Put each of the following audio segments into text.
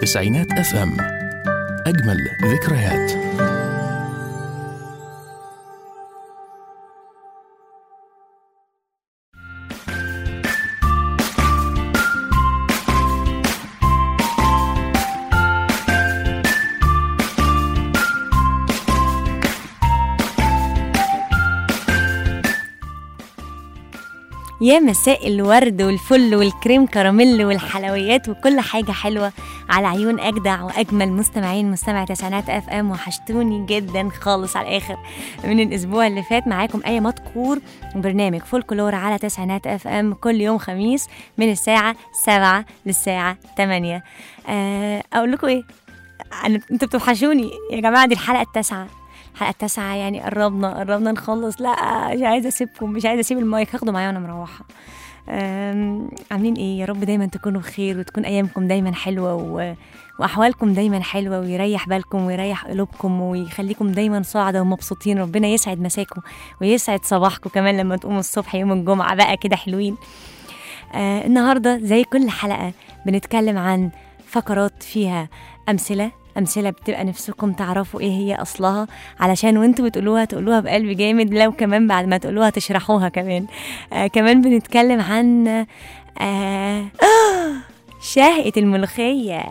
تسعينات اف ام اجمل ذكريات يا مساء الورد والفل والكريم كراميل والحلويات وكل حاجة حلوة على عيون أجدع وأجمل مستمعين مستمع تسعينات أف أم وحشتوني جدا خالص على الآخر من الأسبوع اللي فات معاكم أي مذكور برنامج فولكلور على تسعينات أف أم كل يوم خميس من الساعة سبعة للساعة تمانية أه أقول لكم إيه أنا أنتوا بتوحشوني يا جماعة دي الحلقة التاسعة الحلقة التاسعة يعني قربنا قربنا نخلص لا مش عايزة أسيبكم مش عايزة أسيب المايك هاخده معايا وأنا مروحة أم، عاملين ايه يا رب دايما تكونوا بخير وتكون ايامكم دايما حلوه و... واحوالكم دايما حلوه ويريح بالكم ويريح قلوبكم ويخليكم دايما سعداء ومبسوطين ربنا يسعد مساكم ويسعد صباحكم كمان لما تقوموا الصبح يوم الجمعه بقى كده حلوين آه النهارده زي كل حلقه بنتكلم عن فقرات فيها امثله امثله بتبقى نفسكم تعرفوا ايه هي اصلها علشان وانتوا بتقولوها تقولوها بقلب جامد لو كمان بعد ما تقولوها تشرحوها كمان آه كمان بنتكلم عن آه شهقة الملوخية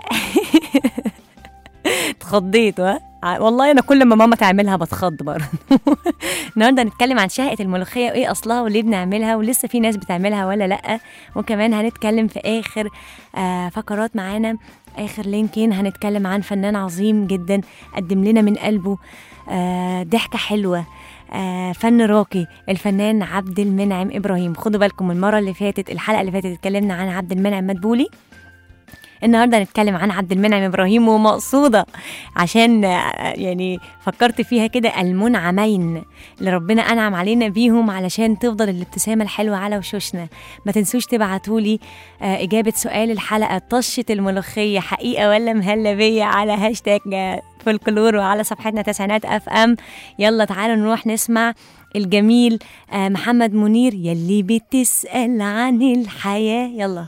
اتخضيت ها والله انا كل ما ماما تعملها بتخض برضه النهارده هنتكلم عن شهقة الملوخية وايه اصلها وليه بنعملها ولسه في ناس بتعملها ولا لا وكمان هنتكلم في اخر آه فقرات معانا اخر لينكين هنتكلم عن فنان عظيم جدا قدم لنا من قلبه آه ضحكة حلوة آه فن راقي الفنان عبد المنعم ابراهيم خدوا بالكم المره اللي فاتت الحلقه اللي فاتت اتكلمنا عن عبد المنعم مدبولي النهارده هنتكلم عن عبد المنعم ابراهيم ومقصوده عشان آه، يعني فكرت فيها كده المنعمين اللي ربنا انعم علينا بيهم علشان تفضل الابتسامه الحلوه على وشوشنا ما تنسوش تبعتوا لي آه، اجابه سؤال الحلقه طشه الملوخيه حقيقه ولا مهلبيه على هاشتاج آه، فولكلور وعلى صفحتنا تسعينات اف ام يلا تعالوا نروح نسمع الجميل آه، محمد منير يلي بتسأل عن الحياة يلا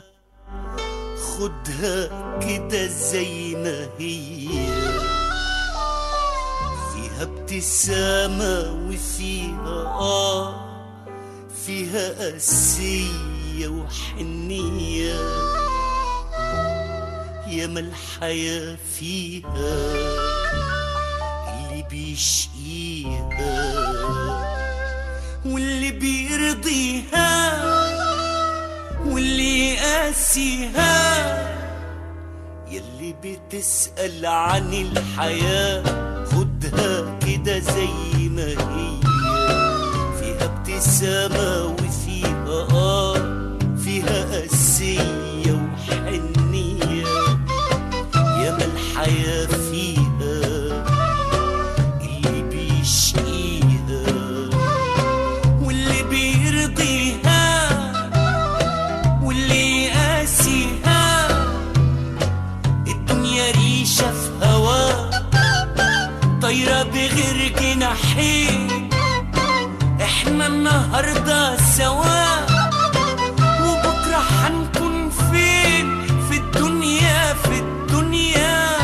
خدها كده زي ما هي فيها ابتسامة وفيها آه فيها قاسية وحنية ياما الحياة فيها اللي بيشقيها واللي بيرضيها واللي قاسيها يلي بتسأل عن الحياة خدها كده زي ما هي فيها ابتسامة وفيها آه فيها قاسية وحنية ياما الحياة فيها اللي بيشقيها واللي بيرضيها واللي قاسيها الدنيا ريشة في هوا طايرة بغير جناحين احنا النهاردة سوا وبكرة هنكون فين في الدنيا في الدنيا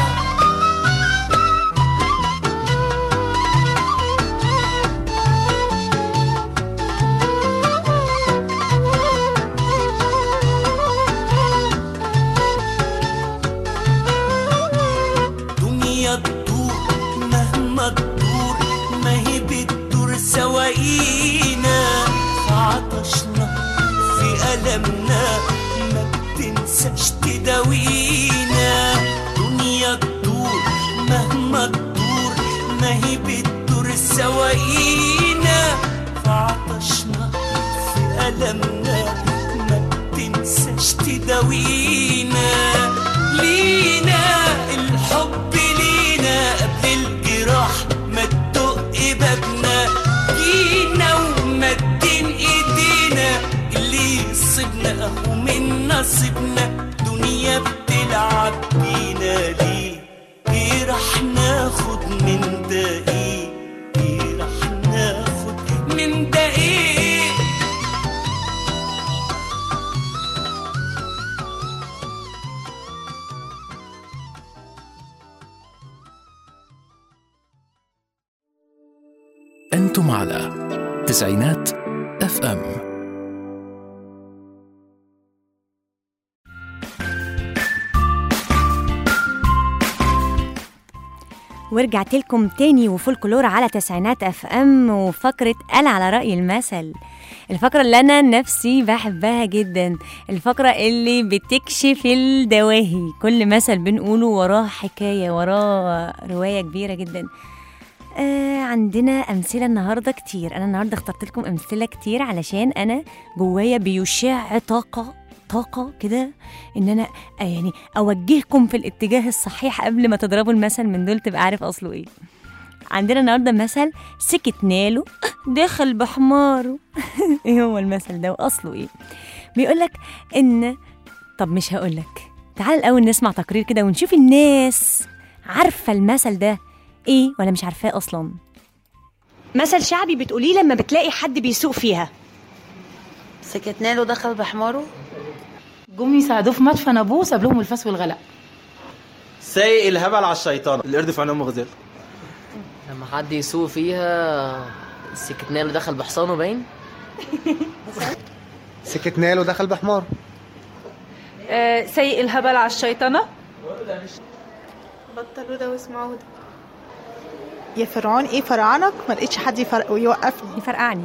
دنيا تدور مهما تدور ما هي بتدور سواقينا في عطشنا في ألمنا ما بتنساش تداوينا دنيا تدور مهما تدور ما هي بتدور سواقينا في عطشنا في ألمنا ما بتنساش تداوينا لينا الحب لينا قبل الجراح ما تدق بابنا جينا ومدين ايدينا اللي يصيبنا اهو من نصيبنا دنيا بتلعب بينا ليه ايه راح ناخد من ده ايه ايه راح ناخد من ده ايه تسعينات اف ام ورجعت لكم تاني وفولكلور على تسعينات اف ام وفقرة قال على رأي المثل الفقرة اللي أنا نفسي بحبها جدا الفقرة اللي بتكشف الدواهي كل مثل بنقوله وراه حكاية وراه رواية كبيرة جدا آه عندنا أمثلة النهاردة كتير أنا النهاردة اخترت لكم أمثلة كتير علشان أنا جوايا بيشع طاقة طاقة كده إن أنا آه يعني أوجهكم في الاتجاه الصحيح قبل ما تضربوا المثل من دول تبقى عارف أصله إيه عندنا النهارده مثل سكتنا له دخل بحماره ايه هو المثل ده واصله ايه بيقولك ان طب مش هقولك تعال الاول نسمع تقرير كده ونشوف الناس عارفه المثل ده ايه ولا مش عارفاه اصلا مثل شعبي بتقوليه لما بتلاقي حد بيسوق فيها سكتنا له دخل بحماره جم يساعدوه في مدفن ابوه ساب لهم الفاس والغلاء سايق الهبل على الشيطان القرد في عينهم غزال لما حد يسوق فيها سكتنا له دخل بحصانه باين سكتنا له دخل بحمار آه سيء الهبل على الشيطنه بطلوا ده واسمعوا ده يا فرعون ايه فرعنك ما لقيتش حد يفرق ويوقفني يفرقعني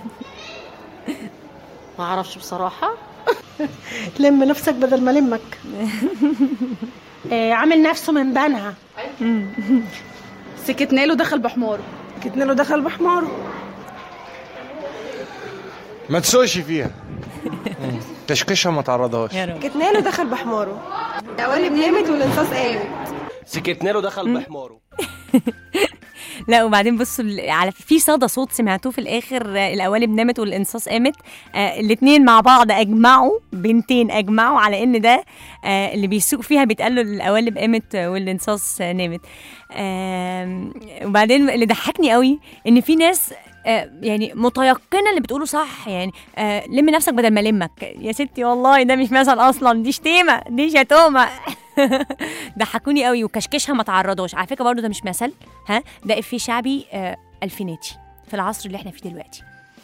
ما اعرفش بصراحه لم نفسك بدل ما لمك آه عامل نفسه من بنها سكتنا له دخل بحماره كتنا له دخل بحماره ما تسوقش فيها تشكيشها ما تعرضهاش كتنا له دخل بحماره القوالب نامت والانصاص قامت سكتنا له دخل بحماره لا وبعدين بصوا ال- على في صدى صوت سمعتوه في الاخر آه، القوالب نامت والانصاص قامت آه الاثنين مع بعض اجمعوا بنتين اجمعوا على ان ده آه اللي بيسوق فيها بيتقال له القوالب قامت آه، والانصاص آه، نامت آه وبعدين اللي ضحكني قوي ان في ناس آه، يعني متيقنه اللي بتقوله صح يعني آه لم نفسك بدل ما لمك يا ستي والله ده مش مثل اصلا دي شتيمه دي شتومه ضحكوني قوي وكشكشها ما تعرضوش على فكره برضه ده مش مثل ها ده افيه شعبي آه الفيناتي في العصر اللي احنا فيه دلوقتي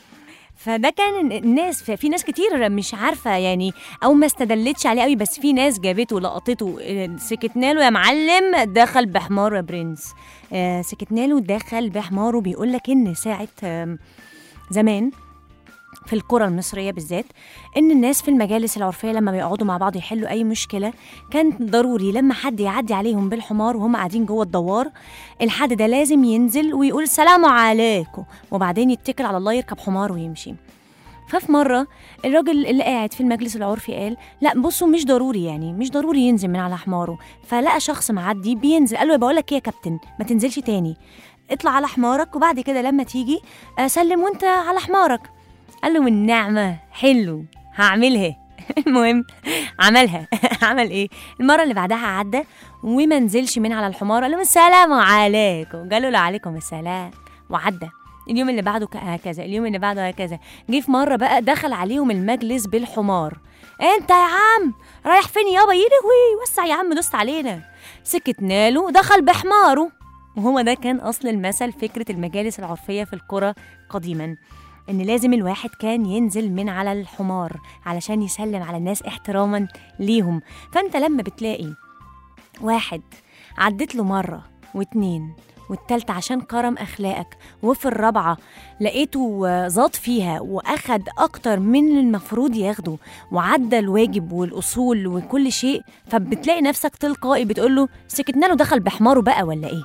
فده كان الناس في ناس كتير مش عارفه يعني او ما استدلتش عليه قوي بس في ناس جابته لقطته آه، سكتنا له يا معلم دخل بحماره يا برنس آه، سكتنا له دخل بحماره بيقول لك ان ساعه آم، زمان في القرى المصرية بالذات إن الناس في المجالس العرفية لما بيقعدوا مع بعض يحلوا أي مشكلة كان ضروري لما حد يعدي عليهم بالحمار وهم قاعدين جوه الدوار الحد ده لازم ينزل ويقول السلام عليكم وبعدين يتكل على الله يركب حمار ويمشي ففي مرة الراجل اللي قاعد في المجلس العرفي قال لا بصوا مش ضروري يعني مش ضروري ينزل من على حماره فلقى شخص معدي بينزل قال له بقول لك ايه يا كابتن ما تنزلش تاني اطلع على حمارك وبعد كده لما تيجي آه، سلم وانت على حمارك قال له من نعمة حلو هعملها المهم عملها عمل ايه المرة اللي بعدها عدى وما نزلش من على الحمار قال لهم السلام عليكم قالوا له عليكم السلام وعدى اليوم اللي بعده ك- هكذا اليوم اللي بعده هكذا جه في مرة بقى دخل عليهم المجلس بالحمار انت يا عم رايح فين يابا يلهوي وسع يا عم دوست علينا سكتنا له دخل بحماره وهو ده كان اصل المثل فكرة المجالس العرفية في القرى قديما ان لازم الواحد كان ينزل من على الحمار علشان يسلم على الناس احتراما ليهم فانت لما بتلاقي واحد عدت له مرة واتنين والتالتة عشان كرم أخلاقك وفي الرابعة لقيته آه، زاد فيها وأخد أكتر من المفروض ياخده وعدى الواجب والأصول وكل شيء فبتلاقي نفسك تلقائي بتقوله سكتنا له دخل بحماره بقى ولا إيه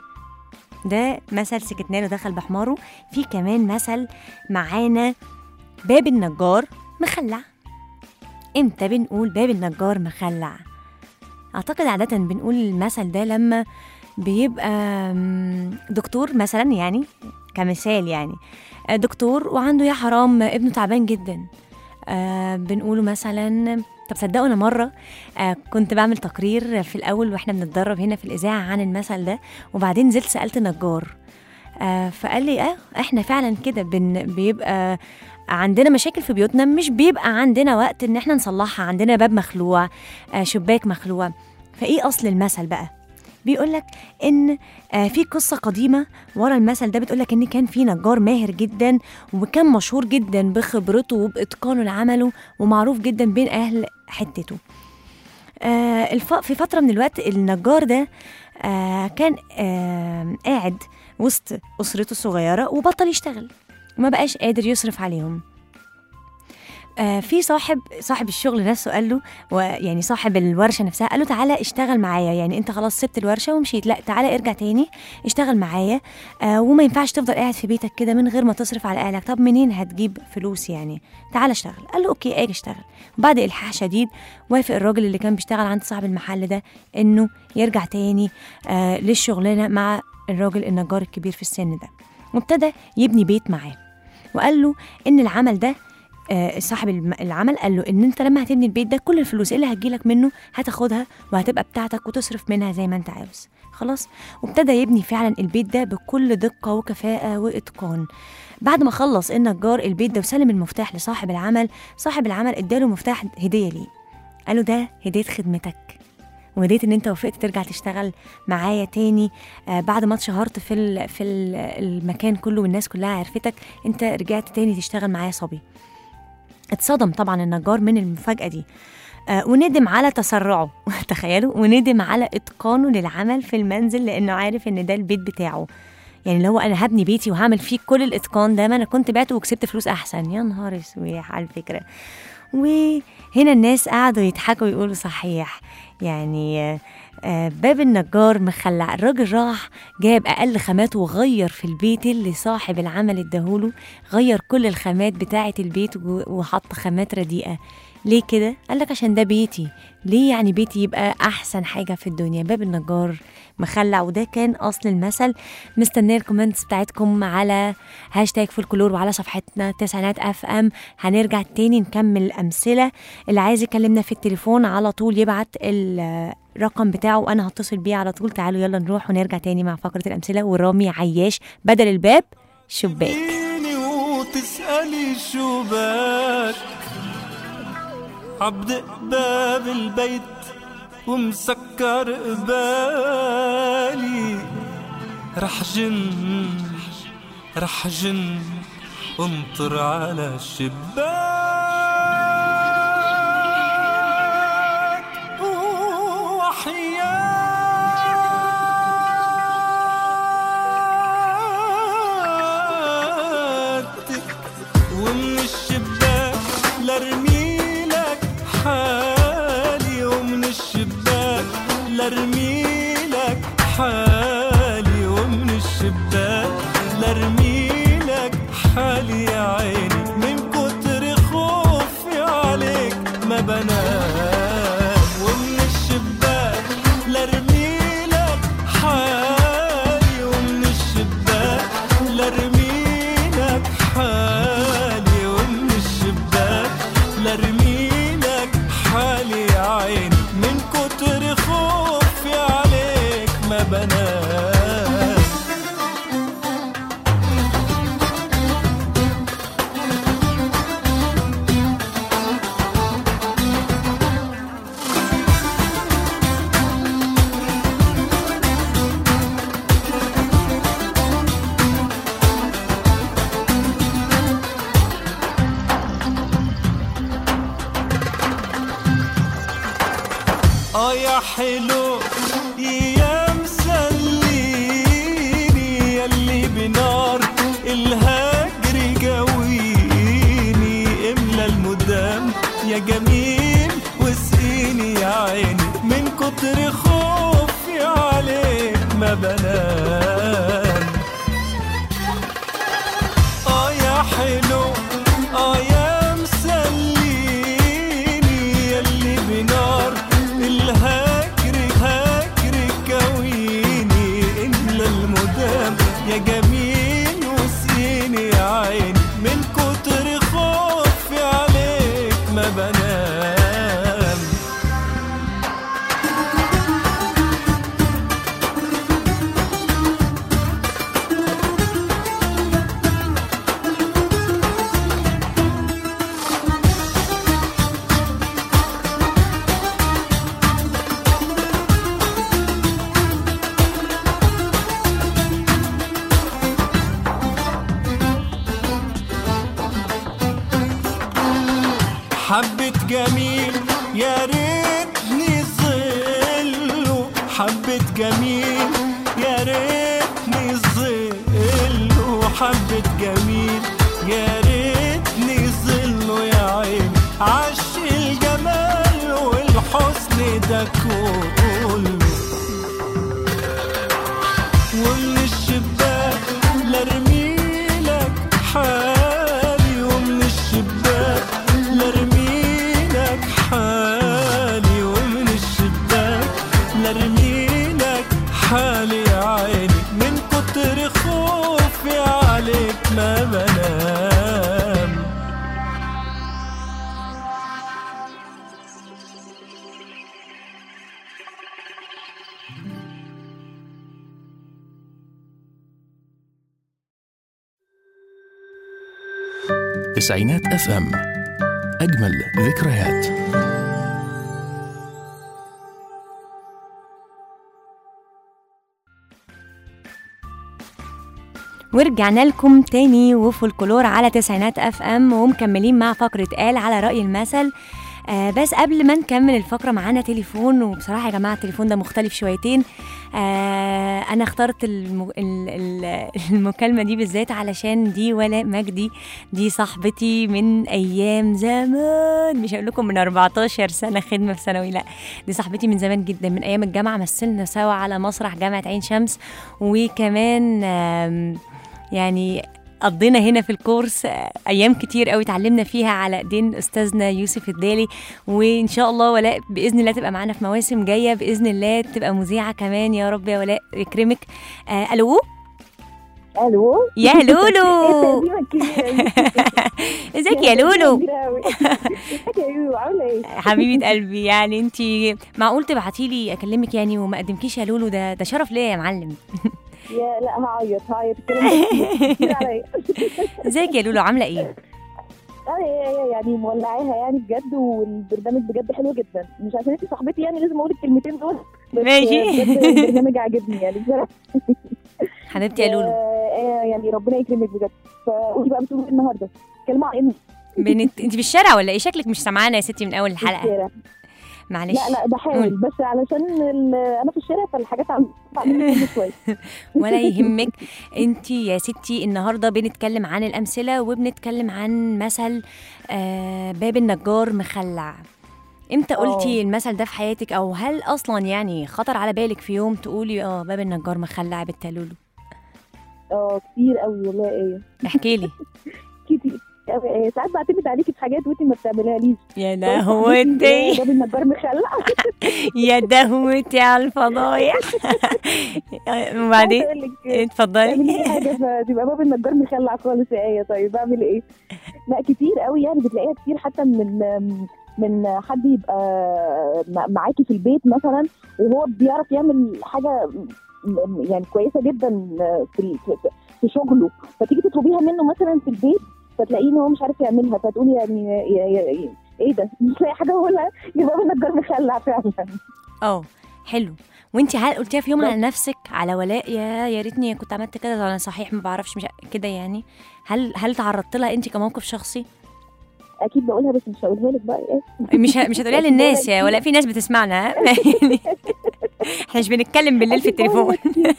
ده مثل سكتنا له دخل بحماره في كمان مثل معانا باب النجار مخلع امتى بنقول باب النجار مخلع اعتقد عاده بنقول المثل ده لما بيبقى مم، دكتور مثلا يعني كمثال يعني آه، دكتور وعنده يا حرام ابنه تعبان جدا آه بنقوله مثلا طب صدقوا انا مره آه كنت بعمل تقرير في الاول واحنا بنتدرب هنا في الاذاعه عن المثل ده وبعدين نزلت سالت نجار آه فقال لي اه احنا فعلا كده بن بيبقى عندنا مشاكل في بيوتنا مش بيبقى عندنا وقت ان احنا نصلحها عندنا باب مخلوع آه شباك مخلوع فايه اصل المثل بقى بيقول لك ان آه، في قصه قديمه ورا المثل ده بتقول لك ان كان في نجار ماهر جدا وكان مشهور جدا بخبرته وباتقانه لعمله ومعروف جدا بين اهل حتته آه، الف... في فتره من الوقت النجار ده آه، كان آه، قاعد وسط اسرته الصغيره وبطل يشتغل وما بقاش قادر يصرف عليهم آه، في صاحب صاحب الشغل نفسه قال له ويعني صاحب الورشه نفسها قال له تعالى اشتغل معايا يعني انت خلاص سبت الورشه ومشيت لا تعالى ارجع تاني اشتغل معايا آه وما ينفعش تفضل قاعد في بيتك كده من غير ما تصرف على اهلك طب منين هتجيب فلوس يعني تعالى اشتغل قال له اوكي اجي اشتغل وبعد الحاح شديد وافق الراجل اللي كان بيشتغل عند صاحب المحل ده انه يرجع تاني آه للشغلانه مع الراجل النجار الكبير في السن ده وابتدى يبني بيت معاه وقال له ان العمل ده آه، صاحب الم- العمل قال له ان انت لما هتبني البيت ده كل الفلوس اللي هتجيلك منه هتاخدها وهتبقى بتاعتك وتصرف منها زي ما انت عاوز خلاص وابتدى يبني فعلا البيت ده بكل دقة وكفاءة وإتقان بعد ما خلص النجار البيت ده وسلم المفتاح لصاحب العمل صاحب العمل اداله مفتاح هدية ليه قال له ده هدية خدمتك وهدية ان انت وافقت ترجع تشتغل معايا تاني آه بعد ما اتشهرت في ال- في ال- المكان كله والناس كلها عرفتك انت رجعت تاني تشتغل معايا صبي اتصدم طبعا النجار من المفاجأة دي آه وندم على تسرعه تخيلوا وندم على اتقانه للعمل في المنزل لانه عارف ان ده البيت بتاعه يعني لو انا هبني بيتي وهعمل فيه كل الاتقان ده ما انا كنت بعته وكسبت فلوس احسن يا نهار اسوح على الفكره وهنا الناس قعدوا يضحكوا ويقولوا صحيح يعني آه، آه، باب النجار مخلع الراجل راح جاب اقل خامات وغير في البيت اللي صاحب العمل اداهوله غير كل الخامات بتاعه البيت و- وحط خامات رديئه ليه كده قال لك عشان ده بيتي ليه يعني بيتي يبقى احسن حاجه في الدنيا باب النجار مخلع وده كان اصل المثل مستنيه الكومنتس بتاعتكم على هاشتاج فولكلور وعلى صفحتنا تسعينات اف ام هنرجع تاني نكمل الامثله اللي عايز يكلمنا في التليفون على طول يبعت الرقم بتاعه وانا هتصل بيه على طول تعالوا يلا نروح ونرجع تاني مع فقره الامثله ورامي عياش بدل الباب شباك تسأليني وتسألي شو باك عبدق باب البيت ومسكر قبالي رح جن رح جن انطر على الشباك وحياتك ومن الشباك لارمي لك حالي ومن الشباك لارمي لك حالي ومن الشباك لارمي لك حالي يا عيني من كتر خوفي عليك ما بنام ومن الشباك لارمي لك حالي ومن الشباك لارمي لك حالي ومن الشباك لارمي لك حالي يا عيني من كتر خوفي عليك ما بنام اه يا حلو يا مسليني يلي بنار الهجر جويني املى المدام يا جميل واسقيني يا عيني من كتر خوفي عليك ما بنام اه يا حلو اه يا مسليني يلي بنار الهجر هجر كويني املى المدام يا جميل وسقيني يا عيني من كتر خوفي عليك ما بنام حبة جميل يا ريتني ظله حبة جميل يا ريتني ظله حبة جميل يا ريتني ظله يا عين عش الجمال والحسن ده كله ومن الشباك لارميلك حالي ومن الشباك لارميلك حالي ومن الشباك لارميلك حالي يا عيني من كتر خوفي عليك ما بنام تسعينات اف ام اجمل ذكريات ورجعنا لكم تاني وفولكلور على تسعينات اف ام ومكملين مع فقرة قال على رأي المثل آه بس قبل ما نكمل الفقرة معانا تليفون وبصراحة يا جماعة التليفون ده مختلف شويتين آه أنا اخترت الم... ال... ال... المكالمة دي بالذات علشان دي ولاء مجدي دي صاحبتي من أيام زمان مش هقول لكم من 14 سنة خدمة في ثانوي لا دي صاحبتي من زمان جدا من أيام الجامعة مثلنا سوا على مسرح جامعة عين شمس وكمان آم يعني قضينا هنا في الكورس آه، ايام كتير قوي اتعلمنا فيها على ايدين استاذنا يوسف الدالي وان شاء الله ولاء باذن الله تبقى معانا في مواسم جايه باذن الله تبقى مذيعه كمان يا رب يا ولاء يكرمك آه الو الو يا لولو التقديمة الكبيرة دي. ازيك يا لولو كبيرة أوي. ازيك يا لولو عاملة ايه؟ حبيبه قلبي يعني انت معقول تبعتي لي اكلمك يعني وما قدمكيش يا لولو ده ده شرف ليا يا معلم يا لا هعيط هعيط الكلام ده كتير- كتير عليا ازيك يا لولو عامله ايه اه يا- يا- يعني مولعاها يعني بجد والبرنامج بجد حلو جدا مش عشان انت صاحبتي يعني لازم اقول الكلمتين دول بس ماشي. بجد البرنامج عاجبني يعني بصراحه حبيبتي يا لولو آه، آه، يعني ربنا يكرمك بجد فقولي بقى بتقولي إيه النهارده كلمة عن ايه؟ بنت انت في الشارع ولا ايه شكلك مش سامعانا يا ستي من اول في الحلقه الشارع. معلش لا لا بحاول بس علشان ال- انا في الشارع فالحاجات عم بعملها كل شويه ولا يهمك انت يا ستي النهارده بنتكلم عن الامثله وبنتكلم عن مثل آه باب النجار مخلع امتى اه. قلتي المثل ده في حياتك او هل اصلا يعني خطر على بالك في يوم تقولي اه باب النجار مخلع بالتلولو اه كتير قوي والله ايه احكي لي كتير أوي إيه. ساعات بعتمد عليكي في حاجات وانت ما بتعمليها ليش يا دهوتي باب النجار مخلع يا دهوتي على الفضايح وبعدين عايزة أقول لك اعملي اتفضلي لي حاجه فتبقى باب النجار مخلع خالص يا ايه طيب اعمل ايه؟ لا كتير قوي يعني بتلاقيها كتير حتى من من حد يبقى مع- معاكي في البيت مثلا وهو بيعرف يعمل حاجه م- يعني كويسه جدا في ال- في- في شغله فتيجي تطلبيها منه مثلا في البيت فتلاقيه ان هو مش عارف يعملها فتقولي يعني يا يا يا ايه ده مش لاقي حاجه اقولها يبقى باب النجار مخلع فعلا اه حلو وانت هل قلتيها في يوم على نفسك على ولاء يا يا ريتني كنت عملت كده ده انا صحيح ما بعرفش مش كده يعني هل هل تعرضت لها انت كموقف شخصي اكيد بقولها بس مش هقولها لك بقى ايه مش ه- مش هتقوليها للناس يا ولا في ناس بتسمعنا ها؟ يعني احنا مش بنتكلم بالليل في التليفون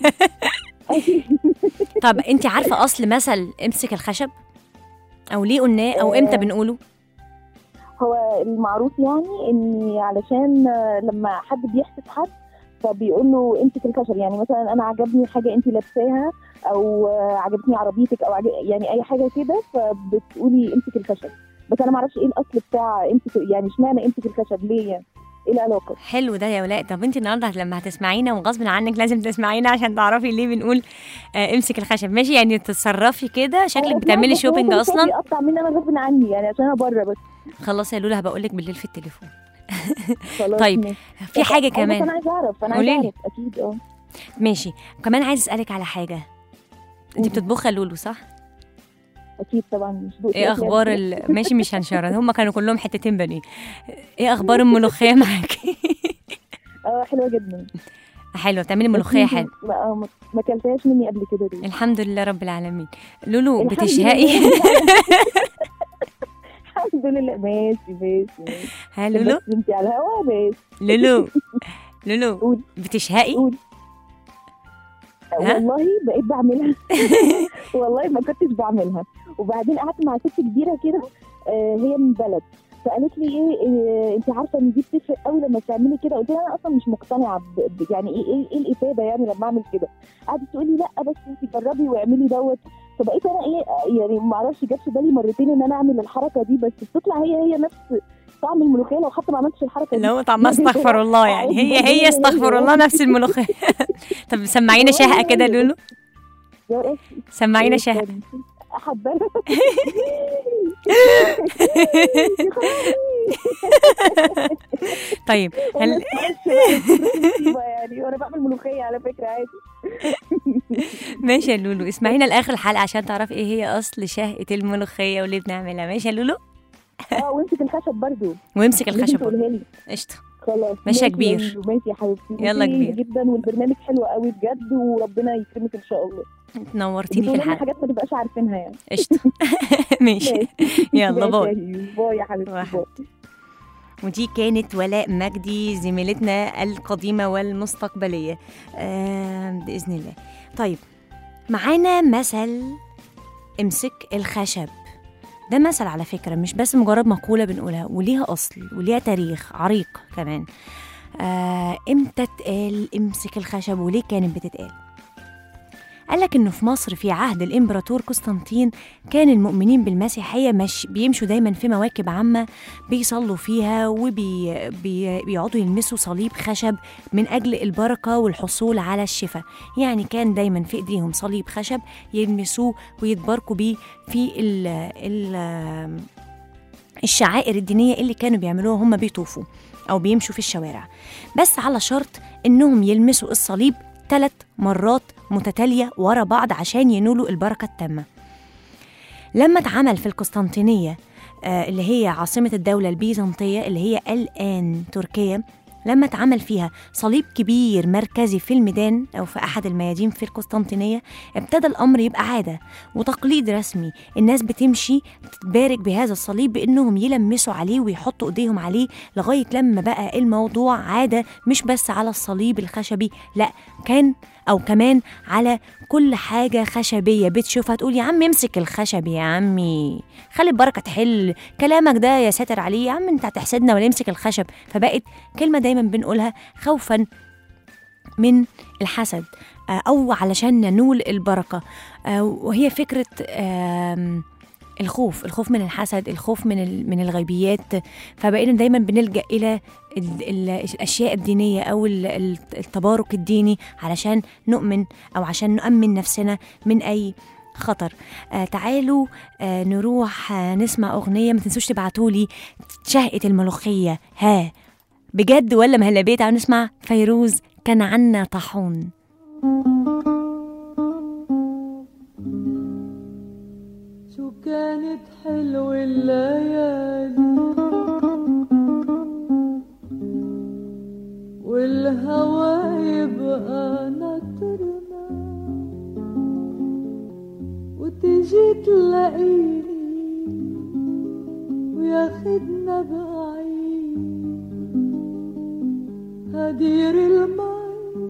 طب انت عارفه اصل مثل امسك الخشب او ليه قلناه او امتى بنقوله هو المعروف يعني ان علشان لما حد بيحسد حد فبيقول له امسك الخشب يعني مثلا انا عجبني حاجه انت لابساها او عجبتني عربيتك او عجب يعني اي حاجه كده فبتقولي امسك الخشب بس انا ما اعرفش ايه الاصل بتاع امسك يعني اشمعنى امسك الخشب ليه يعني ايه العلاقه حلو ده يا ولاء طب انت النهارده لما هتسمعينا وغصب عنك لازم تسمعينا عشان تعرفي ليه بنقول آه امسك الخشب ماشي يعني تتصرفي كده شكلك بتعملي بس هو شوبينج كل شوية اصلا بيقطع مني انا غصب عني يعني عشان انا بره بس خلاص يا لولا هبقول لك بالليل في التليفون خلاص طيب ماشي. في حاجه أيوة، بس كمان انا عايزه اعرف انا قوليلي. عايزه اعرف اكيد اه ماشي كمان عايز اسالك على حاجه انت بتطبخي يا لولو صح اكيد طبعا مش دوق ايه اخبار ال... ماشي مش هنشرد هم كانوا كلهم حتتين بني ايه اخبار الملوخيه معاكي اه حلوه جدا حلوه بتعملي ملوخيه بس حلوه ما ما- ما اكلتهاش مني قبل كده ليه الحمد لله رب العالمين لولو الحمد بتشهقي لله. الحمد لله ماشي ماشي ماشي ها لولو بس انت على الهوا ماشي لولو لولو قول. بتشهقي قول. ها؟ والله بقيت بعملها والله ما كنتش بعملها وبعدين قعدت مع ست كبيره كده آه، هي من بلد فقالت لي ايه, إيه انت عارفه ان دي بتفرق قوي لما تعملي كده قلت لها انا اصلا مش مقتنعه ب- ب- يعني ايه ايه, إيه الافاده يعني لما اعمل كده قعدت تقول لي لا بس انت جربي واعملي دوت فبقيت انا ايه آه، يعني ما اعرفش جت في بالي مرتين ان انا اعمل الحركه دي بس بتطلع هي هي نفس طعم الملوخيه لو حتى ما عملتش الحركه دي لو طعمها استغفر الله يعني هي هي استغفر الله نفس الملوخيه طب سمعينا شهقه كده يا لولو سمعينا شهقه حبانا طيب هل يعني وانا بعمل ملوخيه على فكره عادي ماشي يا لولو اسمعينا لاخر الحلقه عشان تعرف ايه هي اصل شهقه الملوخيه وليه بنعملها ماشي يا لولو اه وامسك الخشب برضو وامسك لازم الخشب تقولها لي قشطه خلاص ماشي يا يا كبير. لولو، ماشي يا حبيبتي يلا ميرسي كبير. جدا والبرنامج حلو قوي بجد وربنا يكرمك ان شاء الله نورتيني في بتقولي لنا الحلقه حاجات ما تبقاش عارفينها يعني قشطه ماشي يلا ماشي باي يا هيو. باي يا حبيبتي واحد. باي ودي كانت ولاء مجدي زميلتنا القديمة والمستقبلية آه بإذن الله طيب معانا مثل امسك الخشب ده مثل على فكرة مش بس مجرد مقولة بنقولها وليها أصل وليها تاريخ عريق كمان آه امتى اتقال امسك الخشب وليه كانت بتتقال قال لك انه في مصر في عهد الامبراطور قسطنطين كان المؤمنين بالمسيحيه مش بيمشوا دايما في مواكب عامه بيصلوا فيها وبيقعدوا يلمسوا صليب خشب من أجل البركة والحصول على الشفاء يعني كان دايما في إيديهم صليب خشب يلمسوه ويتباركوا بيه في ال ال الشعائر الدينية اللي كانوا بيعملوها هم بيطوفوا أو بيمشوا في الشوارع بس على شرط إنهم يلمسوا الصليب ثلاث مرات متتالية ورا بعض عشان ينولوا البركة التامة لما اتعمل في القسطنطينية آه، اللي هي عاصمة الدولة البيزنطية اللي هي الآن تركيا لما اتعمل فيها صليب كبير مركزي في الميدان أو في أحد الميادين في القسطنطينية ابتدى الأمر يبقى عادة وتقليد رسمي الناس بتمشي تتبارك بهذا الصليب بأنهم يلمسوا عليه ويحطوا إيديهم عليه لغاية لما بقى الموضوع عادة مش بس على الصليب الخشبي لا كان أو كمان على كل حاجة خشبية بتشوفها تقول يا عم امسك الخشب يا عمي خلي البركة تحل كلامك ده يا ساتر عليه يا عم انت هتحسدنا ولا امسك الخشب فبقت كلمة دايما بنقولها خوفا من الحسد آه، أو علشان ننول البركة آه، وهي فكرة آم، الخوف الخوف من الحسد الخوف من ال- من الغيبيات فبقينا دايما بنلجا الى ال- ال- الاشياء الدينيه او ال- ال- التبارك الديني علشان نؤمن او عشان نؤمن نفسنا من اي خطر آه تعالوا آه نروح آه نسمع اغنيه ما تنسوش تبعتوا لي شهقه الملوخيه ها بجد ولا مهلبيه تعالوا نسمع فيروز كان عنا طاحون شو كانت حلوة الليالي والهوى يبقى نطرنا وتيجي تلاقيني وياخدنا بعيد هدير المي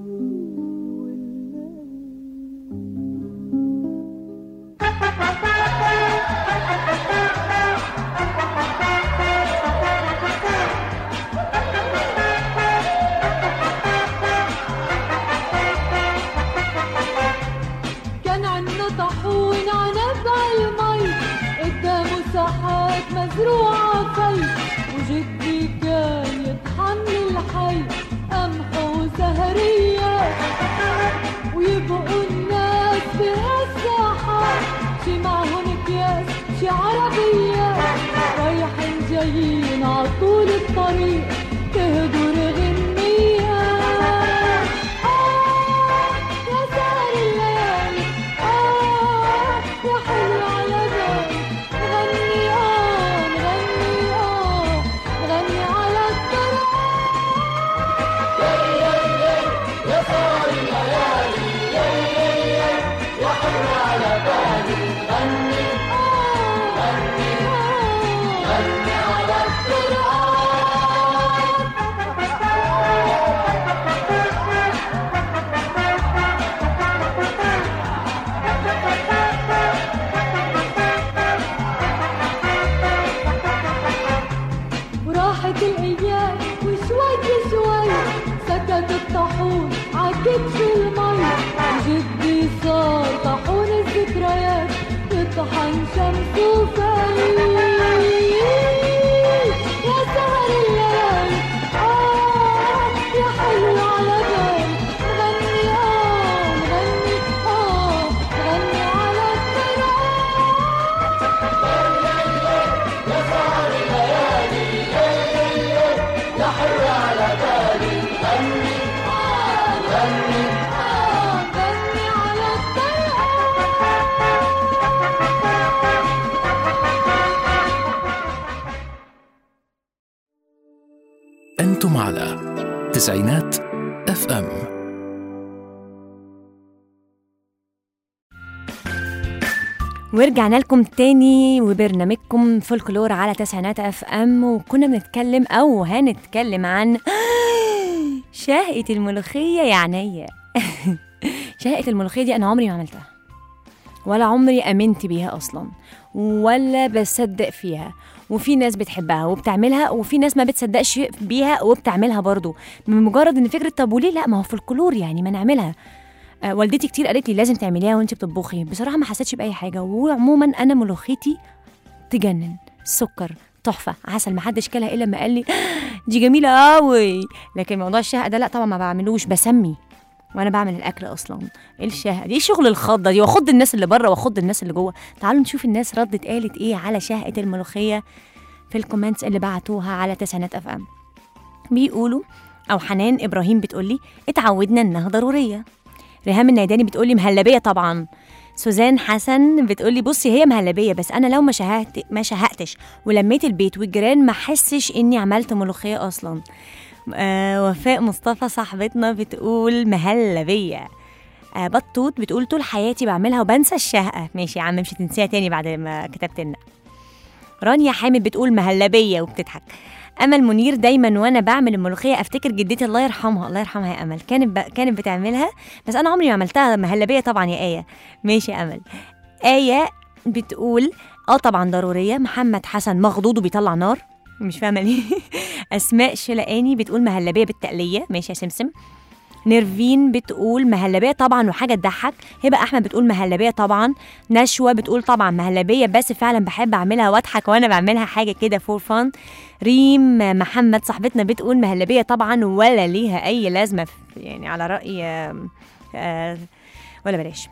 كان عنا طاحون عنب عالمي قدامه ساحات مزروعة في وجدي كان يطحن الحي قمح وسهرية ويبقوا الناس بهالساحات شي معهم اكياس شي عربية رايحين جايين عطول الطريق تهدر غنية آه يا سهر الليالي آه يا حلو على بالي نغني آه نغني راحت الايام وشوي شوي سكت الطاحون عكتش المي وجدي صار طاحون الذكريات يطحن شمس وفاي يا سهر الليالي آه يا حلو على بالي نغني آه نغني آه نغني على أنتم على تسعينات اف ام ورجعنا لكم تاني وبرنامجكم فولكلور على تسعينات اف ام وكنا بنتكلم او هنتكلم عن شهقة الملوخية يا عينيا شهقة الملوخية دي انا عمري ما عملتها ولا عمري امنت بيها اصلا ولا بصدق فيها وفي ناس بتحبها وبتعملها وفي ناس ما بتصدقش بيها وبتعملها برضو من مجرد ان فكره طب وليه لا ما هو فولكلور يعني ما نعملها آه، والدتي كتير قالت لي لازم تعمليها وانت بتطبخي بصراحه ما حسيتش باي حاجه وعموما انا ملوخيتي تجنن سكر تحفه عسل ما حدش كلها الا لما قال لي دي جميله قوي لكن موضوع الشهق ده لا طبعا ما بعملوش بسمي وانا بعمل الاكل اصلا ايه الشهق دي إيه شغل الخضه دي واخد الناس اللي بره واخد الناس اللي جوه تعالوا نشوف الناس ردت قالت ايه على شهقه الملوخيه في الكومنتس اللي بعتوها على تسعينات اف ام بيقولوا او حنان ابراهيم بتقولي اتعودنا انها ضروريه ريهام النيداني بتقولي مهلبيه طبعا سوزان حسن بتقولي بصي هي مهلبيه بس انا لو ما شهقت ما شهقتش ولميت البيت والجيران ما حسش اني عملت ملوخيه اصلا آه وفاء مصطفى صاحبتنا بتقول مهلبيه آه بطوط بتقول طول حياتي بعملها وبنسى الشهقه ماشي يا عم مش هتنسيها تاني بعد ما كتبت لنا رانيا حامد بتقول مهلبيه وبتضحك امل منير دايما وانا بعمل الملوخيه افتكر جدتي الله يرحمها الله يرحمها يا امل كانت ب... كانت بتعملها بس انا عمري ما عملتها مهلبيه طبعا يا ايه ماشي يا امل ايه بتقول اه طبعا ضروريه محمد حسن مخضوض وبيطلع نار مش فاهمه ليه اسماء شلقاني بتقول مهلبيه بالتقليه ماشي يا سمسم نيرفين بتقول مهلبيه طبعا وحاجه تضحك هبه احمد بتقول مهلبيه طبعا نشوى بتقول طبعا مهلبيه بس فعلا بحب اعملها واضحك وانا بعملها حاجه كده فور فان ريم محمد صاحبتنا بتقول مهلبيه طبعا ولا ليها اي لازمه في- يعني على راي آم، آه، ولا بلاش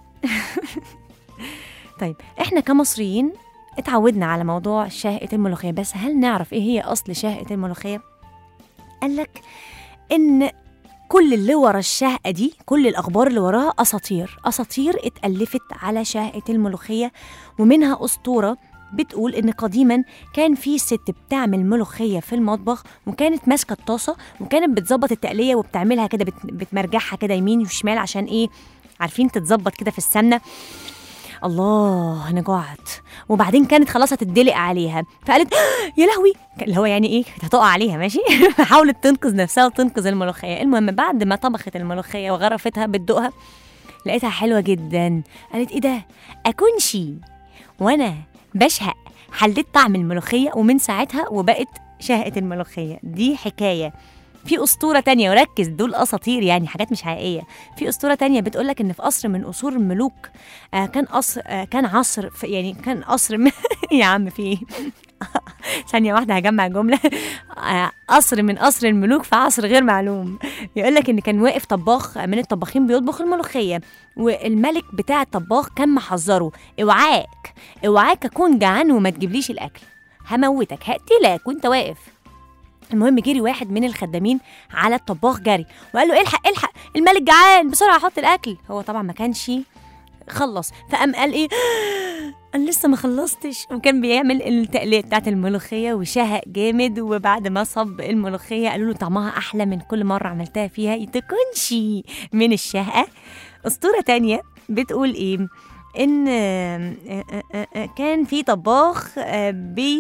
طيب احنا كمصريين اتعودنا على موضوع شهقة الملوخية بس هل نعرف ايه هي اصل شهقة الملوخية؟ قالك ان كل اللي ورا الشهقة دي كل الأخبار اللي وراها أساطير أساطير اتألفت على شهقة الملوخية ومنها أسطورة بتقول إن قديما كان في ست بتعمل ملوخية في المطبخ وكانت ماسكة الطاسة وكانت بتظبط التقلية وبتعملها كده بت- بتمرجعها كده يمين وشمال عشان إيه عارفين تتظبط كده في السمنة الله انا جوعت وبعدين كانت خلاص هتدلق عليها فقالت يا لهوي اللي هو يعني ايه كانت هتقع عليها ماشي حاولت تنقذ نفسها وتنقذ الملوخيه المهم بعد ما طبخت الملوخيه وغرفتها بتدوقها لقيتها حلوه جدا قالت ايه ده اكونشي وانا بشهق حليت طعم الملوخيه ومن ساعتها وبقت شهقه الملوخيه دي حكايه في اسطوره تانية وركز دول اساطير يعني حاجات مش حقيقيه في اسطوره تانية بتقولك ان في قصر من قصور الملوك آه كان قصر آه كان عصر في- يعني كان قصر م- يا عم في ايه ثانية واحدة هجمع جملة آه، قصر من قصر الملوك في عصر غير معلوم يقول لك إن كان واقف طباخ من الطباخين بيطبخ الملوخية والملك بتاع الطباخ كان محذره اوعاك اوعاك أكون جعان وما تجيبليش الأكل هموتك هقتلك وأنت واقف المهم جري واحد من الخدامين على الطباخ جري وقال له الحق الحق الملك جعان بسرعة حط الأكل هو طبعا ما كانش خلص فقام قال ايه انا لسه ما خلصتش وكان بيعمل التقليه بتاعت الملوخيه وشهق جامد وبعد ما صب الملوخيه قالوا له طعمها احلى من كل مره عملتها فيها يتكونش من الشهقه اسطوره تانية بتقول ايه ان آه، آه، آه، آه، كان في طباخ آه، بي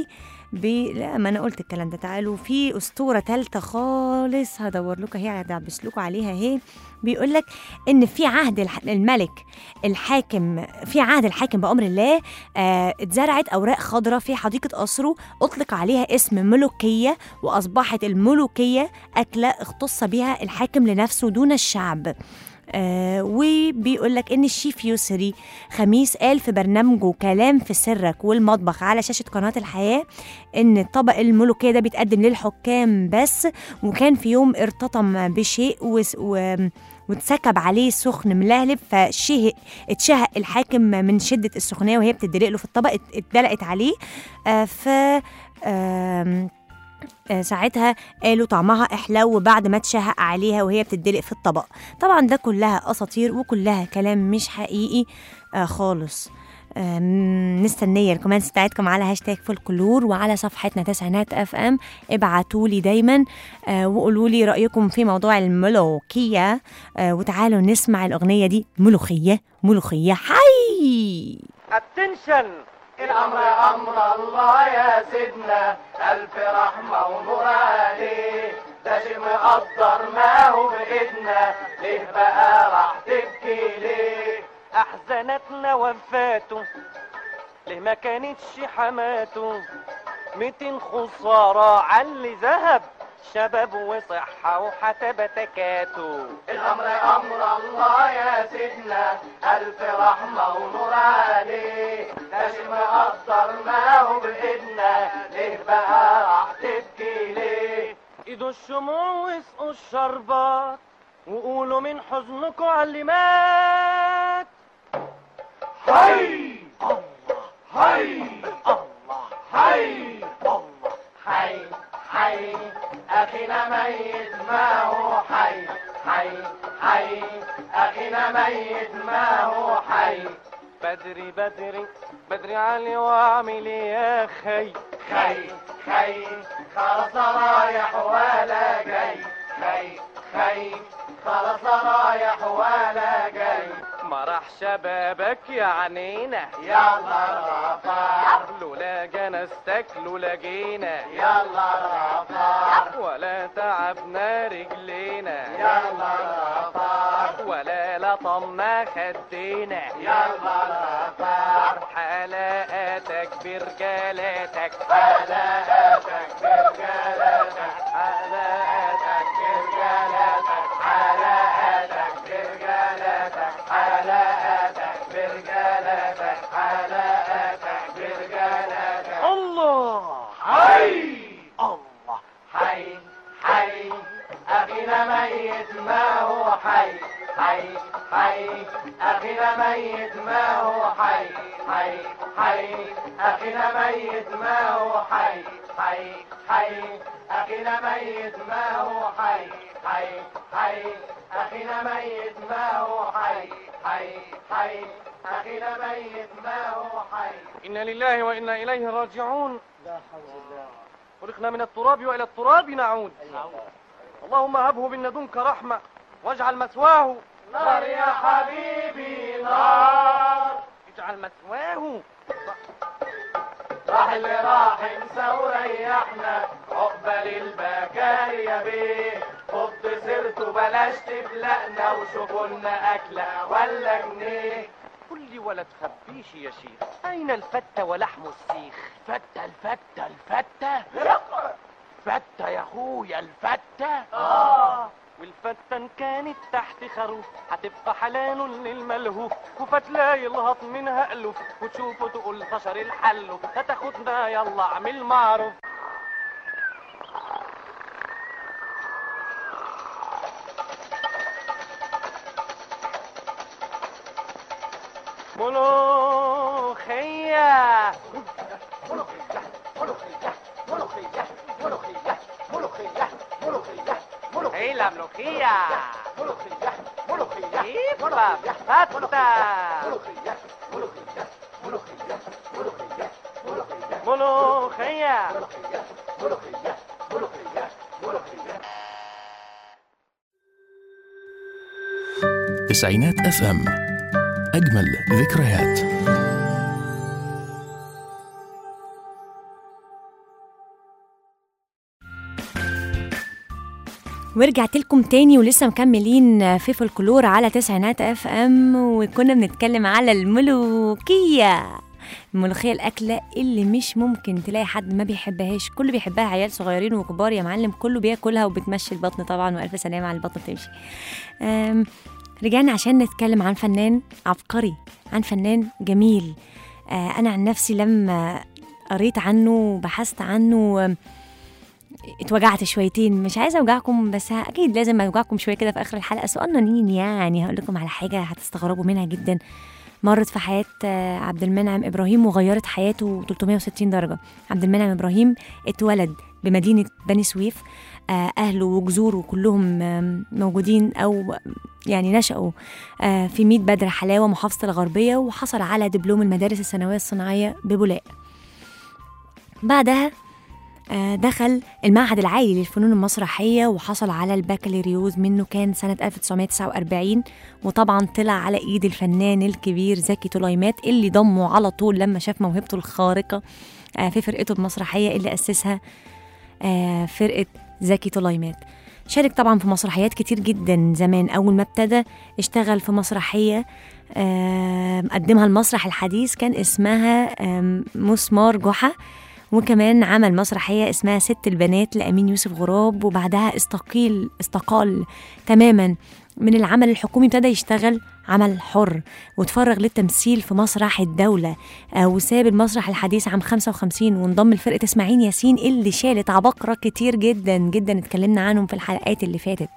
بي... لا ما انا قلت الكلام ده تعالوا في اسطوره ثالثه خالص هدور لكم اهي هدعبس لكم عليها اهي بيقول لك ان في عهد الح- الملك الحاكم في عهد الحاكم بامر الله آه اتزرعت اوراق خضراء في حديقه قصره اطلق عليها اسم ملوكيه واصبحت الملوكيه اكله اختص بها الحاكم لنفسه دون الشعب آه وبيقول لك ان الشيف يسري خميس قال في برنامجه كلام في سرك والمطبخ على شاشه قناه الحياه ان الطبق الملوكيه ده بيتقدم للحكام بس وكان في يوم ارتطم بشيء وس- و واتسكب عليه سخن ملهلب فشهق اتشهق الحاكم من شده السخونيه وهي بتدلق له في الطبق ات- اتدلقت عليه آه ف آم، آه، ساعتها قالوا طعمها احلو بعد ما اتشهق عليها وهي بتدلق في الطبق طبعا ده كلها اساطير وكلها كلام مش حقيقي آه خالص آم، مستنيه الكومنتس بتاعتكم على هاشتاج فولكلور وعلى صفحتنا تسعينات اف ام ابعتوا لي دايما آه وقولوا لي رايكم في موضوع الملوخيه آه وتعالوا نسمع الاغنيه دي ملوخيه ملوخيه حي اتنشن الامر امر الله يا سيدنا الف رحمه ونور عليه ده شيء مقدر ما هو بايدنا ليه بقى راح تبكي ليه احزانتنا وفاته ليه ما كانتش حماته ميتين خسارة علي ذهب شباب وصحة وحتى بتكاته الأمر أمر الله يا سيدنا ألف رحمة ونور عليه ده شيء مقدر ما هو بإيدنا ليه بقى راح تبكي ليه إيدوا الشموع واسقوا الشربات وقولوا من حزنكم على اللي مات حي الله حي الله حي الله حي حي أخينا ميت ما هو حي حي حي أخينا ميت ما هو حي بدري بدري بدري علي واعمل إيه يا خي خي خي خلاص رايح ولا جاي خي خي خلاص رايح ولا جاي مرح شبابك يا عنينا يلا رفع لولا جنازتك لولا جينا يلا رفع ولا تعبنا رجلينا يلا رفع ولا لطمنا خدينا يلا رفع حلقاتك برجالاتك حلقاتك برجالاتك حلقاتك برجالاتك حلقاتك برجالاتك حلقاتك برجالاتك حلقاتك برجالاتك الله حي الله حي حي أخينا ميت ما هو حي حي حي أخينا ميت ما هو حي حي حي أخينا ميت ما هو حي حي حي أخينا ميت ما هو حي حي حي أخينا ميت ما هو حي حي حي أخينا ميت ما هو حي إنا لله وإنا إليه راجعون لا حول الله خلقنا من التراب وإلى التراب نعود اللهم هبه من لدنك رحمة واجعل مثواه نار يا حبيبي نار اجعل مثواه راح اللي راح انسى وريحنا عقبال البكاري يا بيه خد سيرته بلاش تفلقنا وشوفوا لنا اكله ولا جنيه قل لي ولا تخبيش يا شيخ اين الفته ولحم السيخ فته الفته الفته فتة يا اخويا الفتة اه والفتة ان كانت تحت خروف هتبقى حلال للملهوف وفتلة يلهط منها ألوف وتشوفه تقول طشر الحلو هتاخدنا يلا اعمل معروف ملوخية ملوخية ملوخية ملوخية ملوخية ملوخية ملوخية ملوخية هي la ملوخية ملوخية ملوخية إيبا فتة ملوخية ملوخية ملوخية ملوخية ملوخية ملوخية ملوخية ملوخية ملوخية تسعينات اف ام اجمل ذكريات ورجعت لكم تاني ولسه مكملين في فولكلور على تسعينات اف ام وكنا بنتكلم على الملوكية الملوخية الأكلة اللي مش ممكن تلاقي حد ما بيحبهاش كله بيحبها عيال صغيرين وكبار يا معلم كله بياكلها وبتمشي البطن طبعا وألف سلامة على البطن تمشي أم، رجعنا عشان نتكلم عن فنان عبقري عن فنان جميل آه، أنا عن نفسي لما قريت عنه وبحثت عنه آم، اتوجعت شويتين مش عايزه اوجعكم بس اكيد لازم اوجعكم شويه كده في اخر الحلقه صغننين يعني هقول لكم على حاجه هتستغربوا منها جدا مرت في حياه آه، عبد المنعم ابراهيم وغيرت حياته 360 درجه عبد المنعم ابراهيم اتولد بمدينه بني سويف آه، اهله وجذوره كلهم آم، موجودين او يعني نشأوا آه، في ميت بدر حلاوه محافظه الغربيه وحصل على دبلوم المدارس الثانويه الصناعيه ببولاق بعدها آه، دخل المعهد العالي للفنون المسرحية وحصل على البكالوريوس منه كان سنة 1949 وطبعا طلع على إيد الفنان الكبير زكي طليمات اللي ضمه على طول لما شاف موهبته الخارقة آه، في فرقته المسرحية اللي أسسها آه، فرقة زكي طليمات شارك طبعا في مسرحيات كتير جدا زمان أول ما ابتدى اشتغل في مسرحية آه، قدمها المسرح الحديث كان اسمها آم، مسمار جحا وكمان عمل مسرحية اسمها ست البنات لأمين يوسف غراب وبعدها استقيل استقال تماما من العمل الحكومي ابتدى يشتغل عمل حر وتفرغ للتمثيل في مسرح الدولة آه، وساب المسرح الحديث عام 55 وانضم لفرقة اسماعيل ياسين اللي شالت عباقرة كتير جدا جدا اتكلمنا عنهم في الحلقات اللي فاتت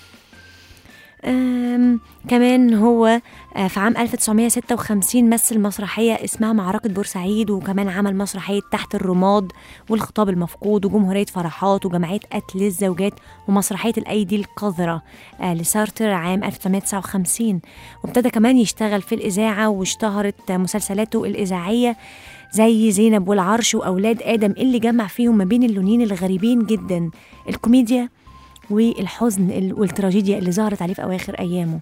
أم كمان هو آه، في عام 1956 مثل مسرحية اسمها معركة بورسعيد وكمان عمل مسرحية تحت الرماد والخطاب المفقود وجمهورية فرحات وجمعية قتل الزوجات ومسرحية الأيدي القذرة آه، لسارتر عام 1959 وابتدى كمان يشتغل في الإذاعة واشتهرت مسلسلاته الإذاعية زي زينب والعرش وأولاد آدم اللي جمع فيهم ما بين اللونين الغريبين جدا الكوميديا والحزن ال- والتراجيديا اللي ظهرت عليه في أواخر أيامه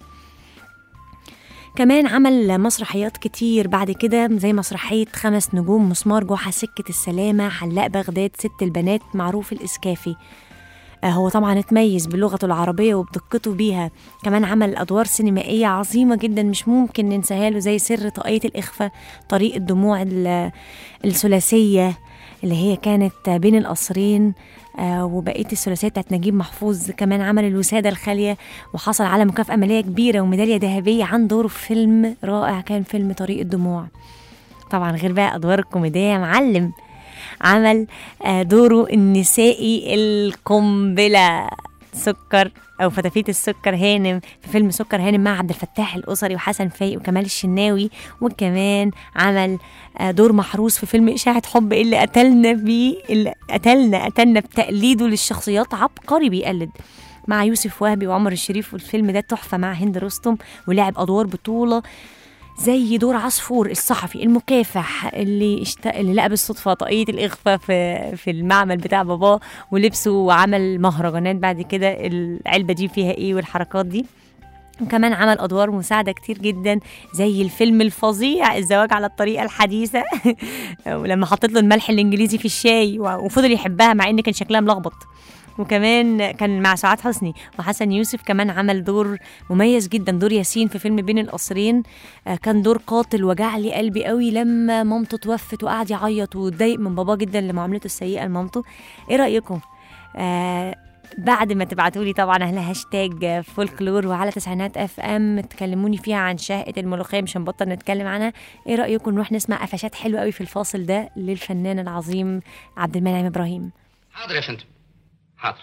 كمان عمل مسرحيات كتير بعد كده زي مسرحية خمس نجوم مسمار جحا سكة السلامة حلاق بغداد ست البنات معروف الإسكافي آه، هو طبعا اتميز بلغته العربية وبدقته بيها كمان عمل أدوار سينمائية عظيمة جدا مش ممكن ننساها له زي سر طاقية الإخفاء طريق الدموع ال- الثلاثية اللي هي كانت بين القصرين آه، وبقيه الثلاثيه بتاعت نجيب محفوظ كمان عمل الوساده الخاليه وحصل على مكافاه ماليه كبيره وميداليه ذهبيه عن دوره في فيلم رائع كان فيلم طريق الدموع طبعا غير بقى ادوار الكوميديه يا معلم عمل آه، دوره النسائي القنبله سكر او فتافيت السكر هانم في فيلم سكر هانم مع عبد الفتاح الاسري وحسن فايق وكمال الشناوي وكمان عمل آه، دور محروس في فيلم اشاعه حب اللي قتلنا بيه اللي قتلنا قتلنا بتقليده للشخصيات عبقري بيقلد مع يوسف وهبي وعمر الشريف والفيلم ده تحفه مع هند رستم ولعب ادوار بطوله زي دور عصفور الصحفي المكافح اللي اشت... اللي لقى بالصدفه طاقيه الاخفاء في في المعمل بتاع باباه ولبسه وعمل مهرجانات بعد كده العلبه دي فيها ايه والحركات دي وكمان عمل ادوار مساعده كتير جدا زي الفيلم الفظيع الزواج على الطريقه الحديثه ولما حطيت له الملح الانجليزي في الشاي و- وفضل يحبها مع ان كان شكلها ملخبط وكمان كان مع سعاد حسني وحسن يوسف كمان عمل دور مميز جدا دور ياسين في فيلم بين القصرين آه، كان دور قاتل وجع لي قلبي قوي لما مامته توفت وقعد يعيط واتضايق من باباه جدا لمعاملته السيئه لمامته ايه رايكم آه بعد ما تبعتوا لي طبعا على هاشتاج فولكلور وعلى تسعينات اف ام تكلموني فيها عن شهقه الملوخيه مش هنبطل نتكلم عنها ايه رايكم نروح نسمع قفشات حلوه قوي في الفاصل ده للفنان العظيم عبد المنعم ابراهيم حاضر يا فندم حاضر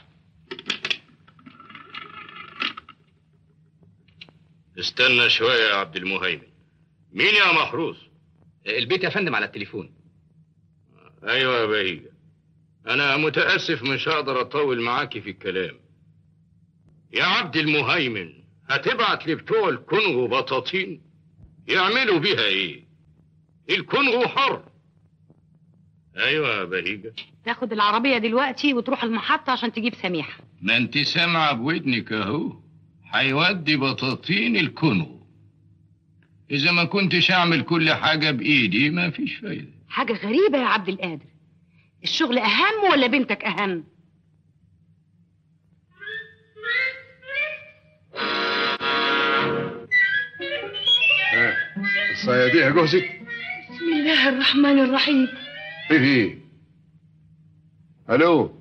استنى شوية يا عبد المهيمن مين يا محروس البيت يا فندم على التليفون ايوه يا بهيجة انا متأسف مش هقدر اطول معاكي في الكلام يا عبد المهيمن هتبعت لبتوع الكونغو بطاطين يعملوا بيها ايه الكونغو حر ايوه يا بهيجة تاخد العربية دلوقتي وتروح المحطة عشان تجيب سميحة ما انت سامعة بودنك اهو هيودي بطاطين الكونغو اذا ما كنتش اعمل كل حاجة بايدي ما فيش فايدة حاجة غريبة يا عبد القادر الشغل أهم ولا بنتك أهم؟ صياديها جوزك بسم الله الرحمن الرحيم ايه الو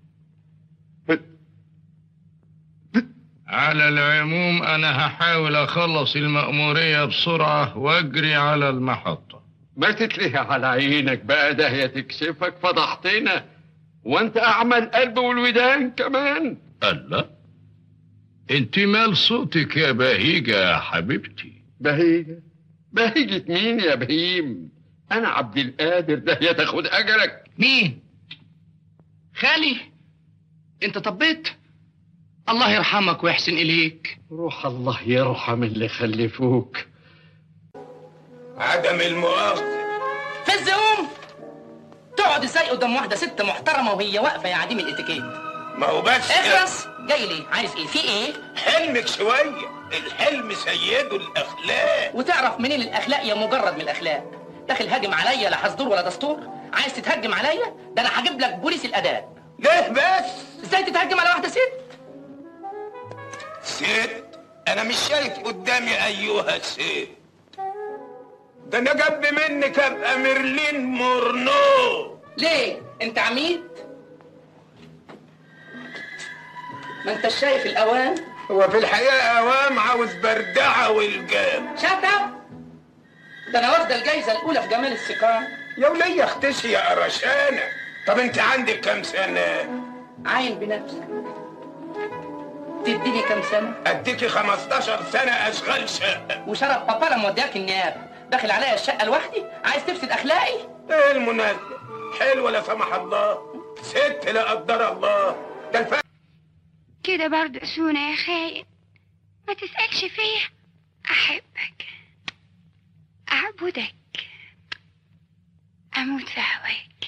على العموم انا هحاول اخلص المأمورية بسرعة واجري على المحطة ما تتلهي على عينك بقى ده هي تكسفك فضحتنا وانت اعمى القلب والودان كمان الله انت مال صوتك يا بهيجة يا حبيبتي بهيجة بهيجة مين يا بهيم انا عبد القادر ده هي تاخد اجرك مين خالي انت طبيت الله يرحمك ويحسن اليك روح الله يرحم اللي خلفوك عدم المؤاخذة في الزوم تقعد ازاي قدام واحده ست محترمه وهي واقفه يا عديم الاتيكيت ما هو بس اخرس جاي ليه عايز ايه في ايه حلمك شوية الحلم سيده الأخلاق وتعرف منين الاخلاق يا مجرد من الاخلاق داخل هاجم عليا لا حصدور ولا دستور عايز تتهجم عليا ده انا هجيب لك بوليس الاداب ليه بس ازاي تتهجم على واحده ست ست أنا مش شايف قدامي أيها الست ده أنا جنب منك أبقى ميرلين مورنو ليه انت عميد ما انت شايف الاوان هو في الحقيقة أوام عاوز بردعة والجام شات اب ده انا واخده الجايزه الاولى في جمال السكان يا ولية اختشي يا قرشانة طب انت عندك كام سنة؟ عاين بنفسك تديني كام سنه اديكي 15 سنة اشغال شقة وشرف بابا مودياك النيابه داخل عليا الشقه لوحدي عايز تفسد اخلاقي ايه المناسبة؟ حلوة لا سمح الله ست لا قدر الله ده الف... كده برضه سونا يا خاين ما تسألش فيا أحبك أعبدك أموت في هواك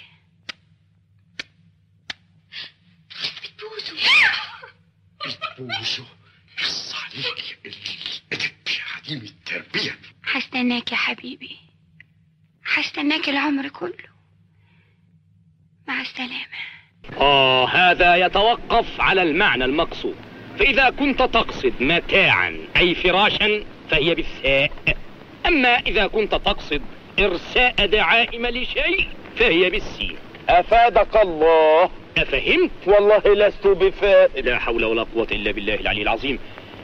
بتبوسه بوسو بص عليك الادب يا عديم التربية هستناك يا حبيبي هستناك العمر كله مع السلامة آه هذا يتوقف على المعنى المقصود فإذا كنت تقصد متاعا أي فراشا فهي بالثاء أما إذا كنت تقصد إرساء دعائم لشيء فهي بالسين أفادك الله أفهمت؟ والله لست بفاء لا حول ولا قوة إلا بالله العلي العظيم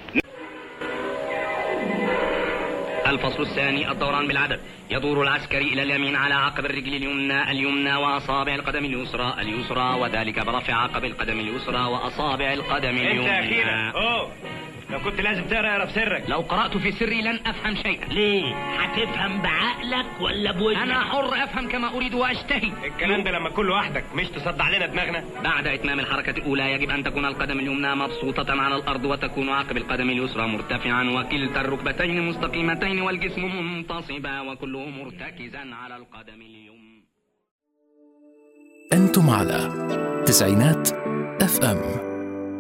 الفصل الثاني الدوران بالعدد يدور العسكري إلى اليمين على عقب الرجل اليمنى اليمنى وأصابع القدم اليسرى اليسرى وذلك برفع عقب القدم اليسرى وأصابع القدم انت اليمنى اخيرا اوه لو كنت لازم تقرا اقرا في سرك لو قرأت في سري لن أفهم شيئا ليه هتفهم بعقلك ولا بوجهك أنا حر أفهم كما أريد وأشتهي الكلام ده لما تكون لوحدك مش تصدع لنا دماغنا بعد إتمام الحركة الأولى يجب أن تكون القدم اليمنى مبسوطة على الأرض وتكون عقب القدم اليسرى مرتفعا وكلتا الركبتين مستقيمتين والجسم منتصبا وكله مرتكزا على القدم اليمنى أنتم على تسعينات اف ام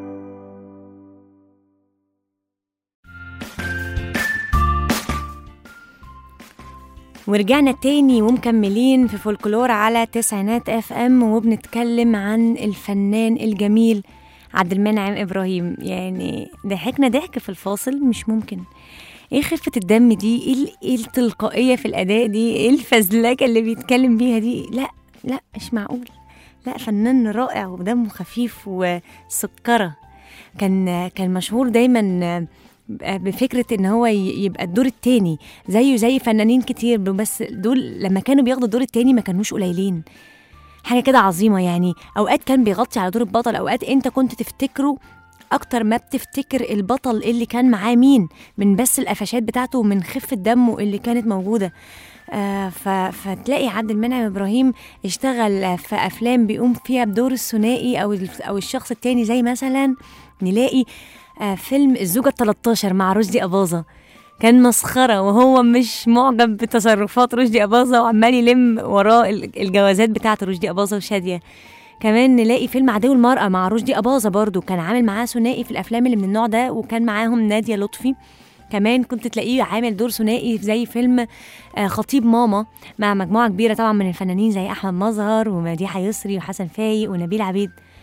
ورجعنا تاني ومكملين في فولكلور على تسعينات اف ام وبنتكلم عن الفنان الجميل عبد المنعم ابراهيم يعني ضحكنا ضحك في الفاصل مش ممكن ايه خفة الدم دي ايه ال- ايه التلقائية في الاداء دي ايه الفزلكة اللي بيتكلم بيها دي لا لا مش معقول لا فنان رائع ودمه خفيف وسكرة كان كان مشهور دايما بفكرة ان هو ي- يبقى الدور التاني زيه زي فنانين كتير بس دول لما كانوا بياخدوا الدور التاني ما كانوش قليلين حاجة كده عظيمة يعني اوقات كان بيغطي على دور البطل اوقات انت كنت تفتكره اكتر ما بتفتكر البطل اللي كان معاه مين من بس القفشات بتاعته ومن خفة دمه اللي كانت موجودة آه ف... فتلاقي عبد المنعم ابراهيم اشتغل في افلام بيقوم فيها بدور الثنائي او ال- او الشخص التاني زي مثلا نلاقي آه فيلم الزوجة ال 13 مع رشدي أباظة كان مسخرة وهو مش معجب بتصرفات رشدي أباظة وعمال يلم وراه ال- الجوازات بتاعة رشدي أباظة وشادية كمان نلاقي فيلم عدو المرأة مع رشدي أباظة برضو كان عامل معاه ثنائي في الأفلام اللي من النوع ده وكان معاهم نادية لطفي كمان كنت تلاقيه عامل دور ثنائي زي فيلم آه، خطيب ماما مع مجموعة كبيرة طبعا من الفنانين زي أحمد مظهر ومديحة يسري وحسن فايق ونبيل عبيد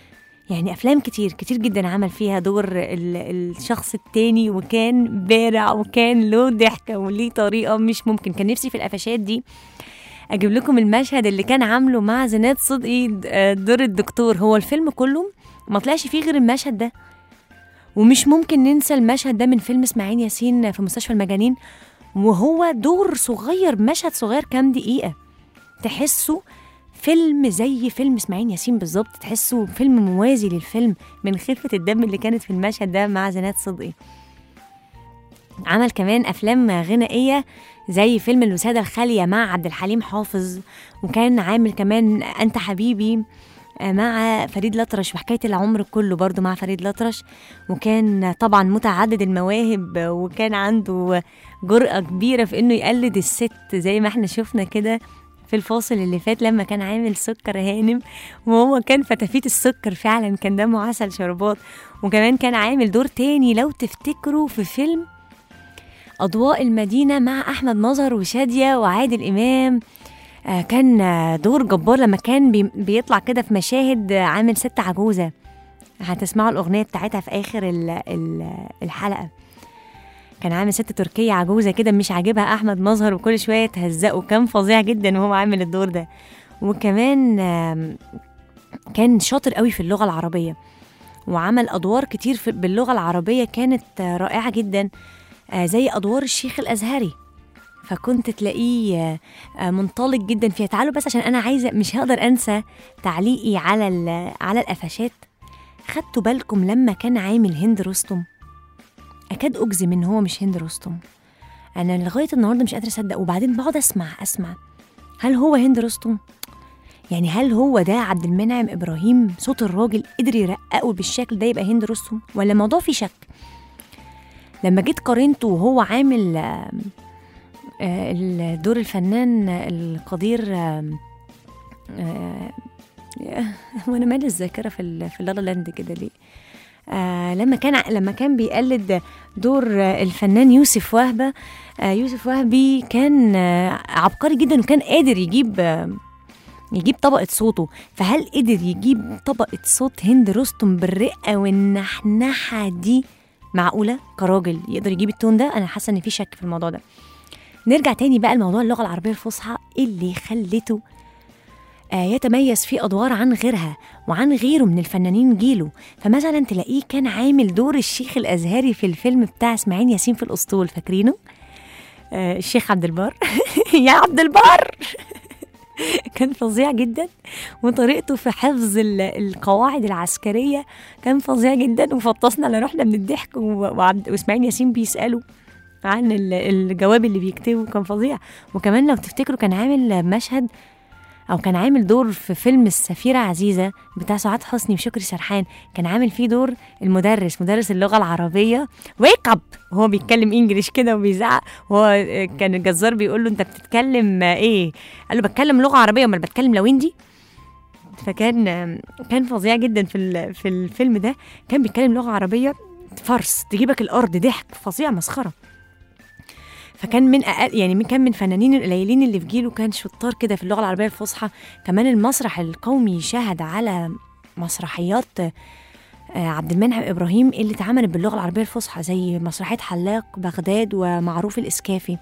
يعني افلام كتير كتير جدا عمل فيها دور ال- الشخص التاني وكان بارع وكان له ضحكه وليه طريقه مش ممكن كان نفسي في القفشات دي اجيب لكم المشهد اللي كان عامله مع زينات صدقي د- آه، دور الدكتور هو الفيلم كله ما طلعش فيه غير المشهد ده ومش ممكن ننسى المشهد ده من فيلم اسماعيل ياسين في مستشفى المجانين وهو دور صغير مشهد صغير كام دقيقة تحسه فيلم زي فيلم اسماعيل ياسين بالظبط تحسه فيلم موازي للفيلم من خفة الدم اللي كانت في المشهد ده مع زينات صدقي عمل كمان افلام غنائيه زي فيلم الوساده الخاليه مع عبد الحليم حافظ وكان عامل كمان انت حبيبي آه، مع فريد الأطرش وحكاية العمر كله برضو مع فريد الأطرش وكان طبعا متعدد المواهب وكان عنده جرأة كبيرة في إنه يقلد الست زي ما احنا شفنا كده في الفاصل اللي فات لما كان عامل سكر هانم وهو كان فتافيت السكر فعلا كان دمه عسل شربات وكمان كان عامل دور تاني لو تفتكروا في فيلم أضواء المدينة مع أحمد نظر وشادية وعادل إمام آه، كان آه، دور جبار لما كان بي- بيطلع كده في مشاهد آه، عامل ست عجوزة هتسمعوا الأغنية بتاعتها في آخر ال- ال- الحلقة كان عامل ست تركية عجوزة كده مش عاجبها أحمد مظهر وكل شوية تهزقه كان فظيع جدا وهو عامل الدور ده وكمان آم، كان شاطر قوي في اللغة العربية وعمل أدوار كتير في- باللغة العربية كانت آه، رائعة جدا آه، زي أدوار الشيخ الأزهري فكنت تلاقيه آه، آه، منطلق جدا فيها تعالوا بس عشان انا عايزه مش هقدر انسى تعليقي على ال- على القفشات خدتوا بالكم لما كان عامل هند رستم اكاد اجزم ان هو مش هند رستم انا لغايه النهارده مش قادره اصدق وبعدين بقعد اسمع اسمع هل هو هند رستم يعني هل هو ده عبد المنعم ابراهيم صوت الراجل قدر يرققه بالشكل ده يبقى هند رستم ولا الموضوع فيه شك لما جيت قارنته وهو عامل آم، آه، الدور الفنان القدير آم، آه، وانا مالي الذاكره في ال- في لالا لاند كده ليه آه لما كان ع- لما كان بيقلد دور آه، الفنان يوسف وهبه آه يوسف وهبي كان آه عبقري جدا وكان قادر يجيب آه يجيب طبقة صوته فهل قدر يجيب طبقة صوت هند رستم بالرقة والنحنحة دي معقولة كراجل يقدر يجيب التون ده أنا حاسة إن في شك في الموضوع ده نرجع تاني بقى لموضوع اللغة العربية الفصحى اللي خلته آه يتميز في أدوار عن غيرها وعن غيره من الفنانين جيله فمثلا تلاقيه كان عامل دور الشيخ الأزهري في الفيلم بتاع إسماعيل ياسين في الأسطول فاكرينه؟ آه الشيخ عبد البار يا عبد البار كان فظيع جدا وطريقته في حفظ ال- القواعد العسكرية كان فظيع جدا وفطسنا على روحنا من الضحك و- وعبد وإسماعيل ياسين بيسأله عن ال- الجواب اللي بيكتبه كان فظيع وكمان لو تفتكروا كان عامل مشهد او كان عامل دور في فيلم السفيره عزيزه بتاع سعاد حسني وشكري سرحان كان عامل فيه دور المدرس مدرس اللغه العربيه ويك اب وهو بيتكلم انجليش كده وبيزعق وهو كان الجزار بيقول له انت بتتكلم ايه قال له بتكلم لغه عربيه امال بتكلم لويندي فكان كان فظيع جدا في ال- في الفيلم ده كان بيتكلم لغه عربيه فرس تجيبك الارض ضحك فظيع مسخره فكان من أقل يعني من- كان من فنانين القليلين اللي في جيله كان شطار كده في اللغه العربيه الفصحى كمان المسرح القومي شهد على مسرحيات آه، عبد المنعم ابراهيم اللي اتعملت باللغه العربيه الفصحى زي مسرحيه حلاق بغداد ومعروف الاسكافي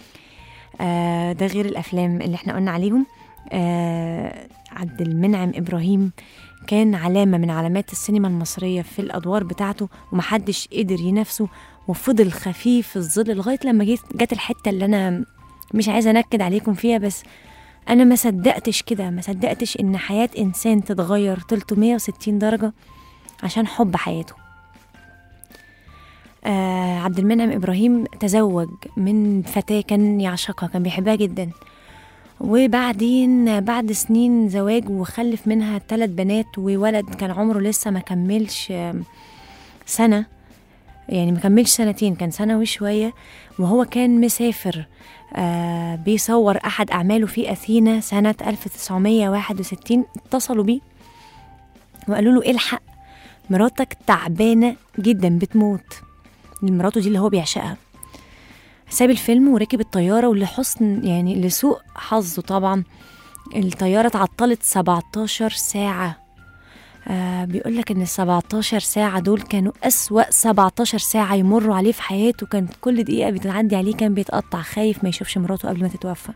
آه، ده غير الافلام اللي احنا قلنا عليهم آه، عبد المنعم ابراهيم كان علامه من علامات السينما المصريه في الادوار بتاعته ومحدش قدر ينافسه وفضل خفيف في الظل لغايه لما جيت جت الحته اللي انا مش عايزه انكد عليكم فيها بس انا ما صدقتش كده ما صدقتش ان حياه انسان تتغير 360 درجه عشان حب حياته آه عبد المنعم ابراهيم تزوج من فتاه كان يعشقها كان بيحبها جدا وبعدين بعد سنين زواج وخلف منها ثلاث بنات وولد كان عمره لسه ما كملش آم، سنه يعني ما كملش سنتين كان سنة وشوية وهو كان مسافر آه بيصور أحد أعماله في أثينا سنة 1961 اتصلوا بيه وقالوا له الحق مراتك تعبانة جدا بتموت مراته دي اللي هو بيعشقها ساب الفيلم وركب الطيارة ولحسن يعني لسوء حظه طبعا الطيارة اتعطلت 17 ساعة آه بيقول لك ان ال 17 ساعة دول كانوا أسوأ 17 ساعة يمروا عليه في حياته كانت كل دقيقة بتعدي عليه كان بيتقطع خايف ما يشوفش مراته قبل ما تتوفى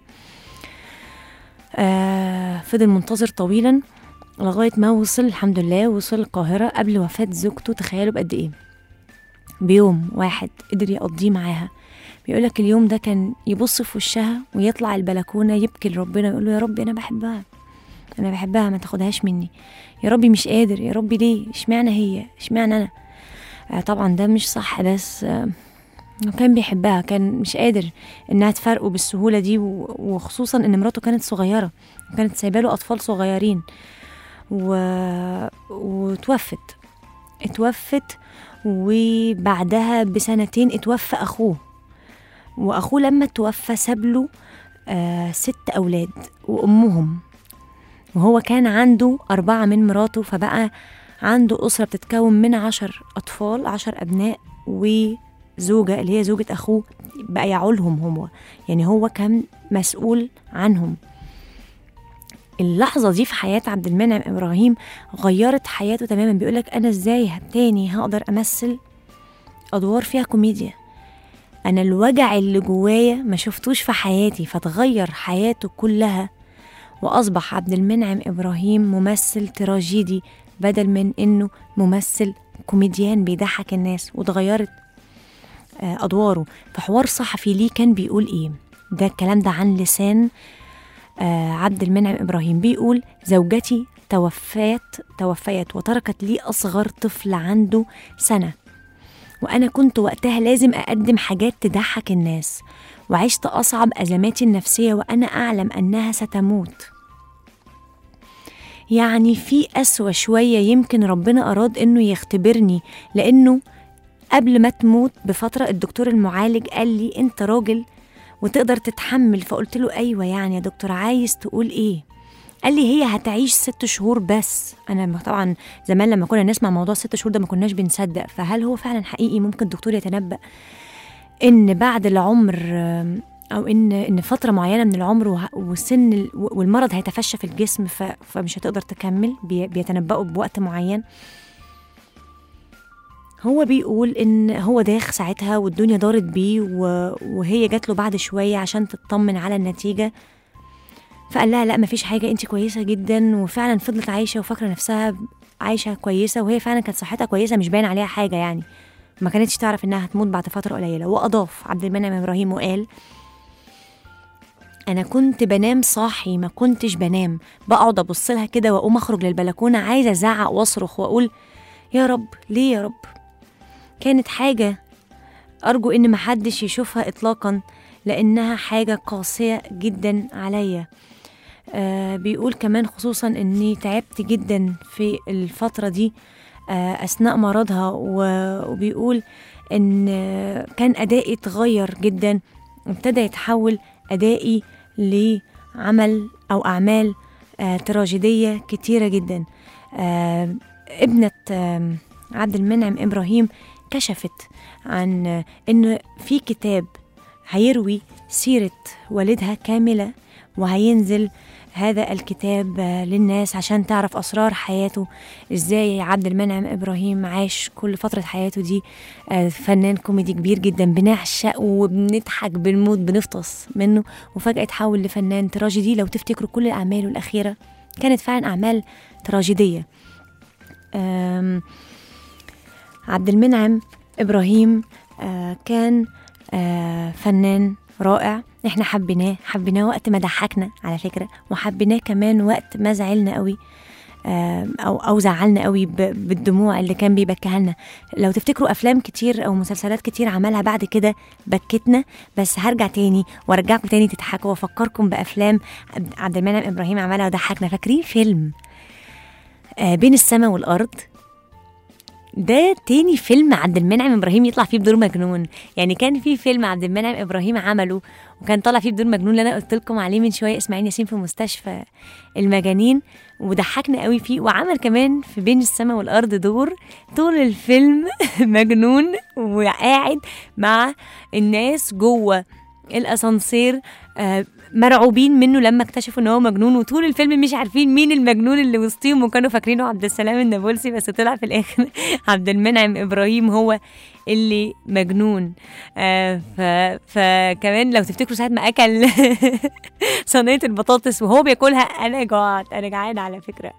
آه فضل منتظر طويلا لغاية ما وصل الحمد لله وصل القاهرة قبل وفاة زوجته تخيلوا بقد ايه بيوم واحد قدر يقضيه معاها بيقولك اليوم ده كان يبص في وشها ويطلع البلكونة يبكي لربنا يقول له يا ربي أنا بحبها أنا بحبها ما تاخدهاش مني يا ربي مش قادر يا ربي ليه اشمعنى هي اشمعنى أنا آه طبعا ده مش صح بس آه كان بيحبها كان مش قادر انها تفرقه بالسهوله دي و- وخصوصا ان مراته كانت صغيره كانت سايبه له اطفال صغيرين و... وتوفت اتوفت وبعدها بسنتين اتوفى اخوه واخوه لما توفى ساب له آه ست اولاد وامهم وهو كان عنده اربعه من مراته فبقى عنده اسره بتتكون من عشر اطفال عشر ابناء وزوجه اللي هي زوجه اخوه بقى يعولهم هو يعني هو كان مسؤول عنهم اللحظه دي في حياه عبد المنعم ابراهيم غيرت حياته تماما بيقولك انا ازاي تاني هقدر امثل ادوار فيها كوميديا انا الوجع اللي جوايا ما شفتوش في حياتي فتغير حياته كلها واصبح عبد المنعم ابراهيم ممثل تراجيدي بدل من انه ممثل كوميديان بيضحك الناس واتغيرت آه، ادواره في حوار صحفي ليه كان بيقول ايه ده الكلام ده عن لسان آه، عبد المنعم ابراهيم بيقول زوجتي توفيت توفيت وتركت لي اصغر طفل عنده سنه وانا كنت وقتها لازم اقدم حاجات تضحك الناس وعشت اصعب ازماتي النفسيه وانا اعلم انها ستموت يعني في أسوأ شوية يمكن ربنا أراد إنه يختبرني لأنه قبل ما تموت بفترة الدكتور المعالج قال لي أنت راجل وتقدر تتحمل فقلت له أيوة يعني يا دكتور عايز تقول إيه قال لي هي هتعيش ست شهور بس انا طبعا زمان لما كنا نسمع موضوع ست شهور ده ما كناش بنصدق فهل هو فعلا حقيقي ممكن الدكتور يتنبأ ان بعد العمر آم، او ان ان فتره معينه من العمر وه- والسن ال- والمرض هيتفشى في الجسم ف- فمش هتقدر تكمل بي- بيتنبأوا بوقت معين هو بيقول ان هو داخ ساعتها والدنيا دارت بيه و- وهي جات له بعد شويه عشان تطمن على النتيجه فقال لها لا مفيش حاجه انت كويسه جدا وفعلا فضلت عايشه وفاكره نفسها عايشه كويسه وهي فعلا كانت صحتها كويسه مش باين عليها حاجه يعني ما كانتش تعرف انها هتموت بعد فتره قليله واضاف عبد المنعم ابراهيم وقال انا كنت بنام صاحي ما كنتش بنام بقعد ابص لها كده واقوم اخرج للبلكونه عايزه ازعق واصرخ واقول يا رب ليه يا رب كانت حاجه ارجو ان محدش يشوفها اطلاقا لانها حاجه قاسيه جدا عليا آه بيقول كمان خصوصا اني تعبت جدا في الفتره دي آه اثناء مرضها و- وبيقول ان آه، كان ادائي اتغير جدا وابتدى يتحول ادائي لعمل او اعمال آه تراجيديه كتيره جدا آه ابنه آه عبد المنعم ابراهيم كشفت عن آه، ان في كتاب هيروي سيره والدها كامله وهينزل هذا الكتاب آه، للناس عشان تعرف أسرار حياته إزاي عبد المنعم إبراهيم عاش كل فترة حياته دي آه، فنان كوميدي كبير جدا بنعشق وبنضحك بنموت بنفطس منه وفجأة اتحول لفنان تراجيدي لو تفتكروا كل أعماله الأخيرة كانت فعلا أعمال تراجيدية آم، عبد المنعم إبراهيم آه، كان آه، فنان رائع احنا حبيناه حبيناه وقت ما ضحكنا على فكرة وحبيناه كمان وقت ما زعلنا قوي آم، او او زعلنا قوي ب- بالدموع اللي كان بيبكيها لنا لو تفتكروا افلام كتير او مسلسلات كتير عملها بعد كده بكتنا بس هرجع تاني وارجعكم تاني تضحكوا وافكركم بافلام عبد- عبد المنعم ابراهيم عملها وضحكنا فاكرين فيلم آه بين السماء والارض ده تاني فيلم عبد المنعم ابراهيم يطلع فيه بدور مجنون يعني كان في فيلم عبد المنعم ابراهيم عمله وكان طالع فيه بدور مجنون اللي انا قلت لكم عليه من شويه اسماعيل ياسين في مستشفى المجانين وضحكنا قوي فيه وعمل كمان في بين السماء والارض دور طول الفيلم مجنون وقاعد مع الناس جوه الاسانسير آه، مرعوبين منه لما اكتشفوا ان هو مجنون وطول الفيلم مش عارفين مين المجنون اللي وسطيهم وكانوا فاكرينه عبد السلام النابلسي بس طلع في الاخر عبد المنعم ابراهيم هو اللي مجنون آه ف... فكمان لو تفتكروا ساعه ما اكل صينيه البطاطس وهو بياكلها انا جوعت انا جعان على فكره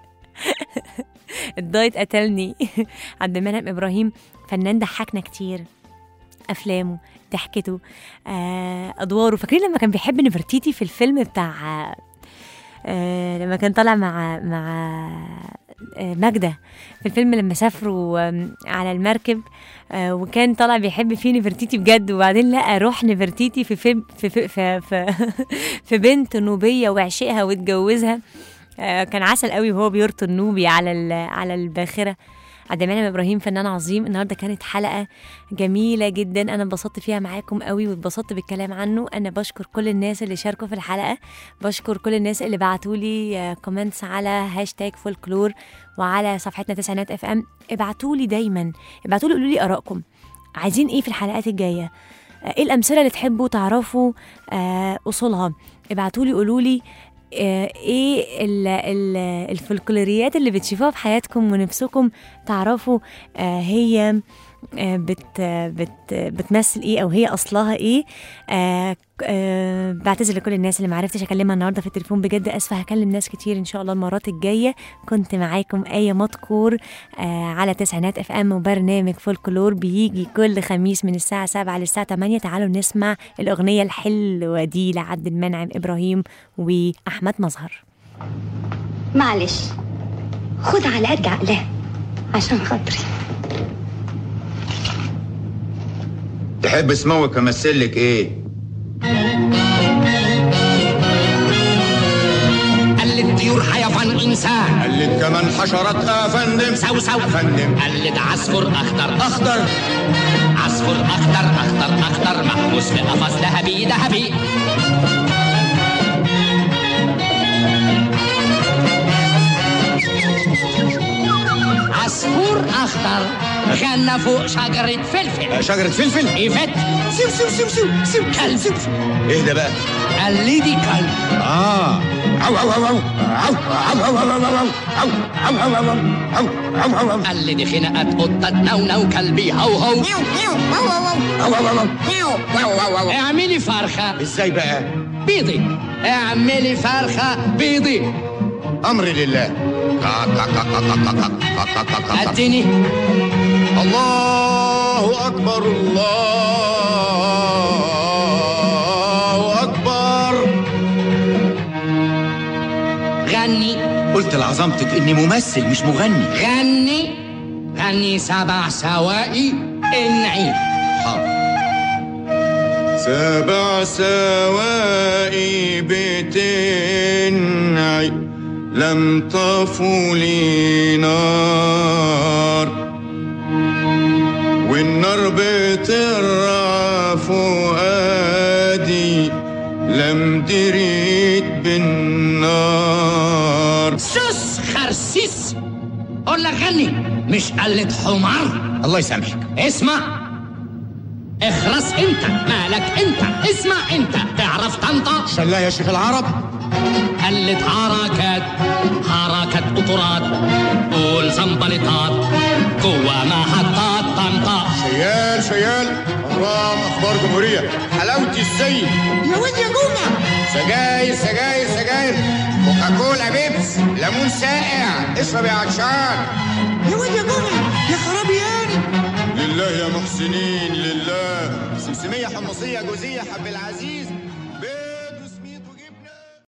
الدايت قتلني عبد المنعم ابراهيم فنان ضحكنا كتير افلامه ضحكته آه، ادواره فاكرين لما كان بيحب نفرتيتي في الفيلم بتاع آه، لما كان طالع مع مع آه، ماجدة في الفيلم لما سافروا آم، على المركب آه، وكان طالع بيحب فيه نفرتيتي بجد وبعدين لقى روح نفرتيتي في فيلم في في في, في, في بنت نوبية وعشقها واتجوزها آه، كان عسل قوي وهو بيرطي النوبي على ال- على الباخره عبد المنعم ابراهيم فنان عظيم النهارده كانت حلقه جميله جدا انا انبسطت فيها معاكم قوي واتبسطت بالكلام عنه انا بشكر كل الناس اللي شاركوا في الحلقه بشكر كل الناس اللي بعتوا لي كومنتس على هاشتاج فولكلور وعلى صفحتنا تسعينات اف ام ابعتوا لي دايما ابعتوا لي قولوا لي ارائكم عايزين ايه في الحلقات الجايه آه، ايه الامثله اللي تحبوا تعرفوا آه، اصولها ابعتوا لي قولوا لي آه، ايه ال- ال- الفولكلوريات اللي بتشوفوها في حياتكم ونفسكم تعرفوا آه، هي آه، بت بت بتمثل ايه او هي اصلها ايه آه آه بعتذر لكل الناس اللي معرفتش اكلمها النهارده في التليفون بجد اسفه هكلم ناس كتير ان شاء الله المرات الجايه كنت معاكم ايه مذكور آه على تسعينات اف ام وبرنامج فولكلور بيجي كل خميس من الساعه 7 للساعه 8 تعالوا نسمع الاغنيه الحلوه دي لعبد المنعم ابراهيم واحمد مظهر معلش خد على قد عقلها عشان خاطري تحب اسموك امثل لك ايه قلد طيور حيوان انسان قلد كمان حشرات يا فندم سوسو فندم قلد عصفور اخضر اخضر عصفور اخضر اخضر اخضر محبوس في قفص ذهبي ذهبي عصفور اخضر غنى فوق شجرة فلفل شجرة فلفل ايفت سيو سيو سيو سيو سيو كلب ايه ده بقى قلدي كلب اه عو عو عو عو عو عو عو عو عو عو عو عو عو عو عو عو قلدي خناقات قطة نونو كلبي هو هو اعملي فرخة ازاي بقى بيضي اعملي فرخة بيضي امري لله اديني الله اكبر الله اكبر غني قلت لعظمتك اني ممثل مش مغني غني غني سبع سوائي انعي سبع سوائي بتنعي لم طفوا لي نار والنار بترعى فؤادي لم دريت بالنار سوس خرسيس اقول لك غني مش قلة حمار الله يسامحك اسمع اخرس انت مالك انت اسمع انت تعرف تنطق شلا يا شيخ العرب قلت حركات حركات قطرات قول زنبلطات جوا محطات طنطا شيال شيال اهرام اخبار جمهوريه حلاوتي السيد يا واد يا جمعة سجاير سجاير سجاير كوكاكولا بيبس ليمون ساقع اشرب يا عطشان يا واد يا جمعة يا خرابياني لله يا محسنين لله سمسميه حمصيه جوزيه حب العزيز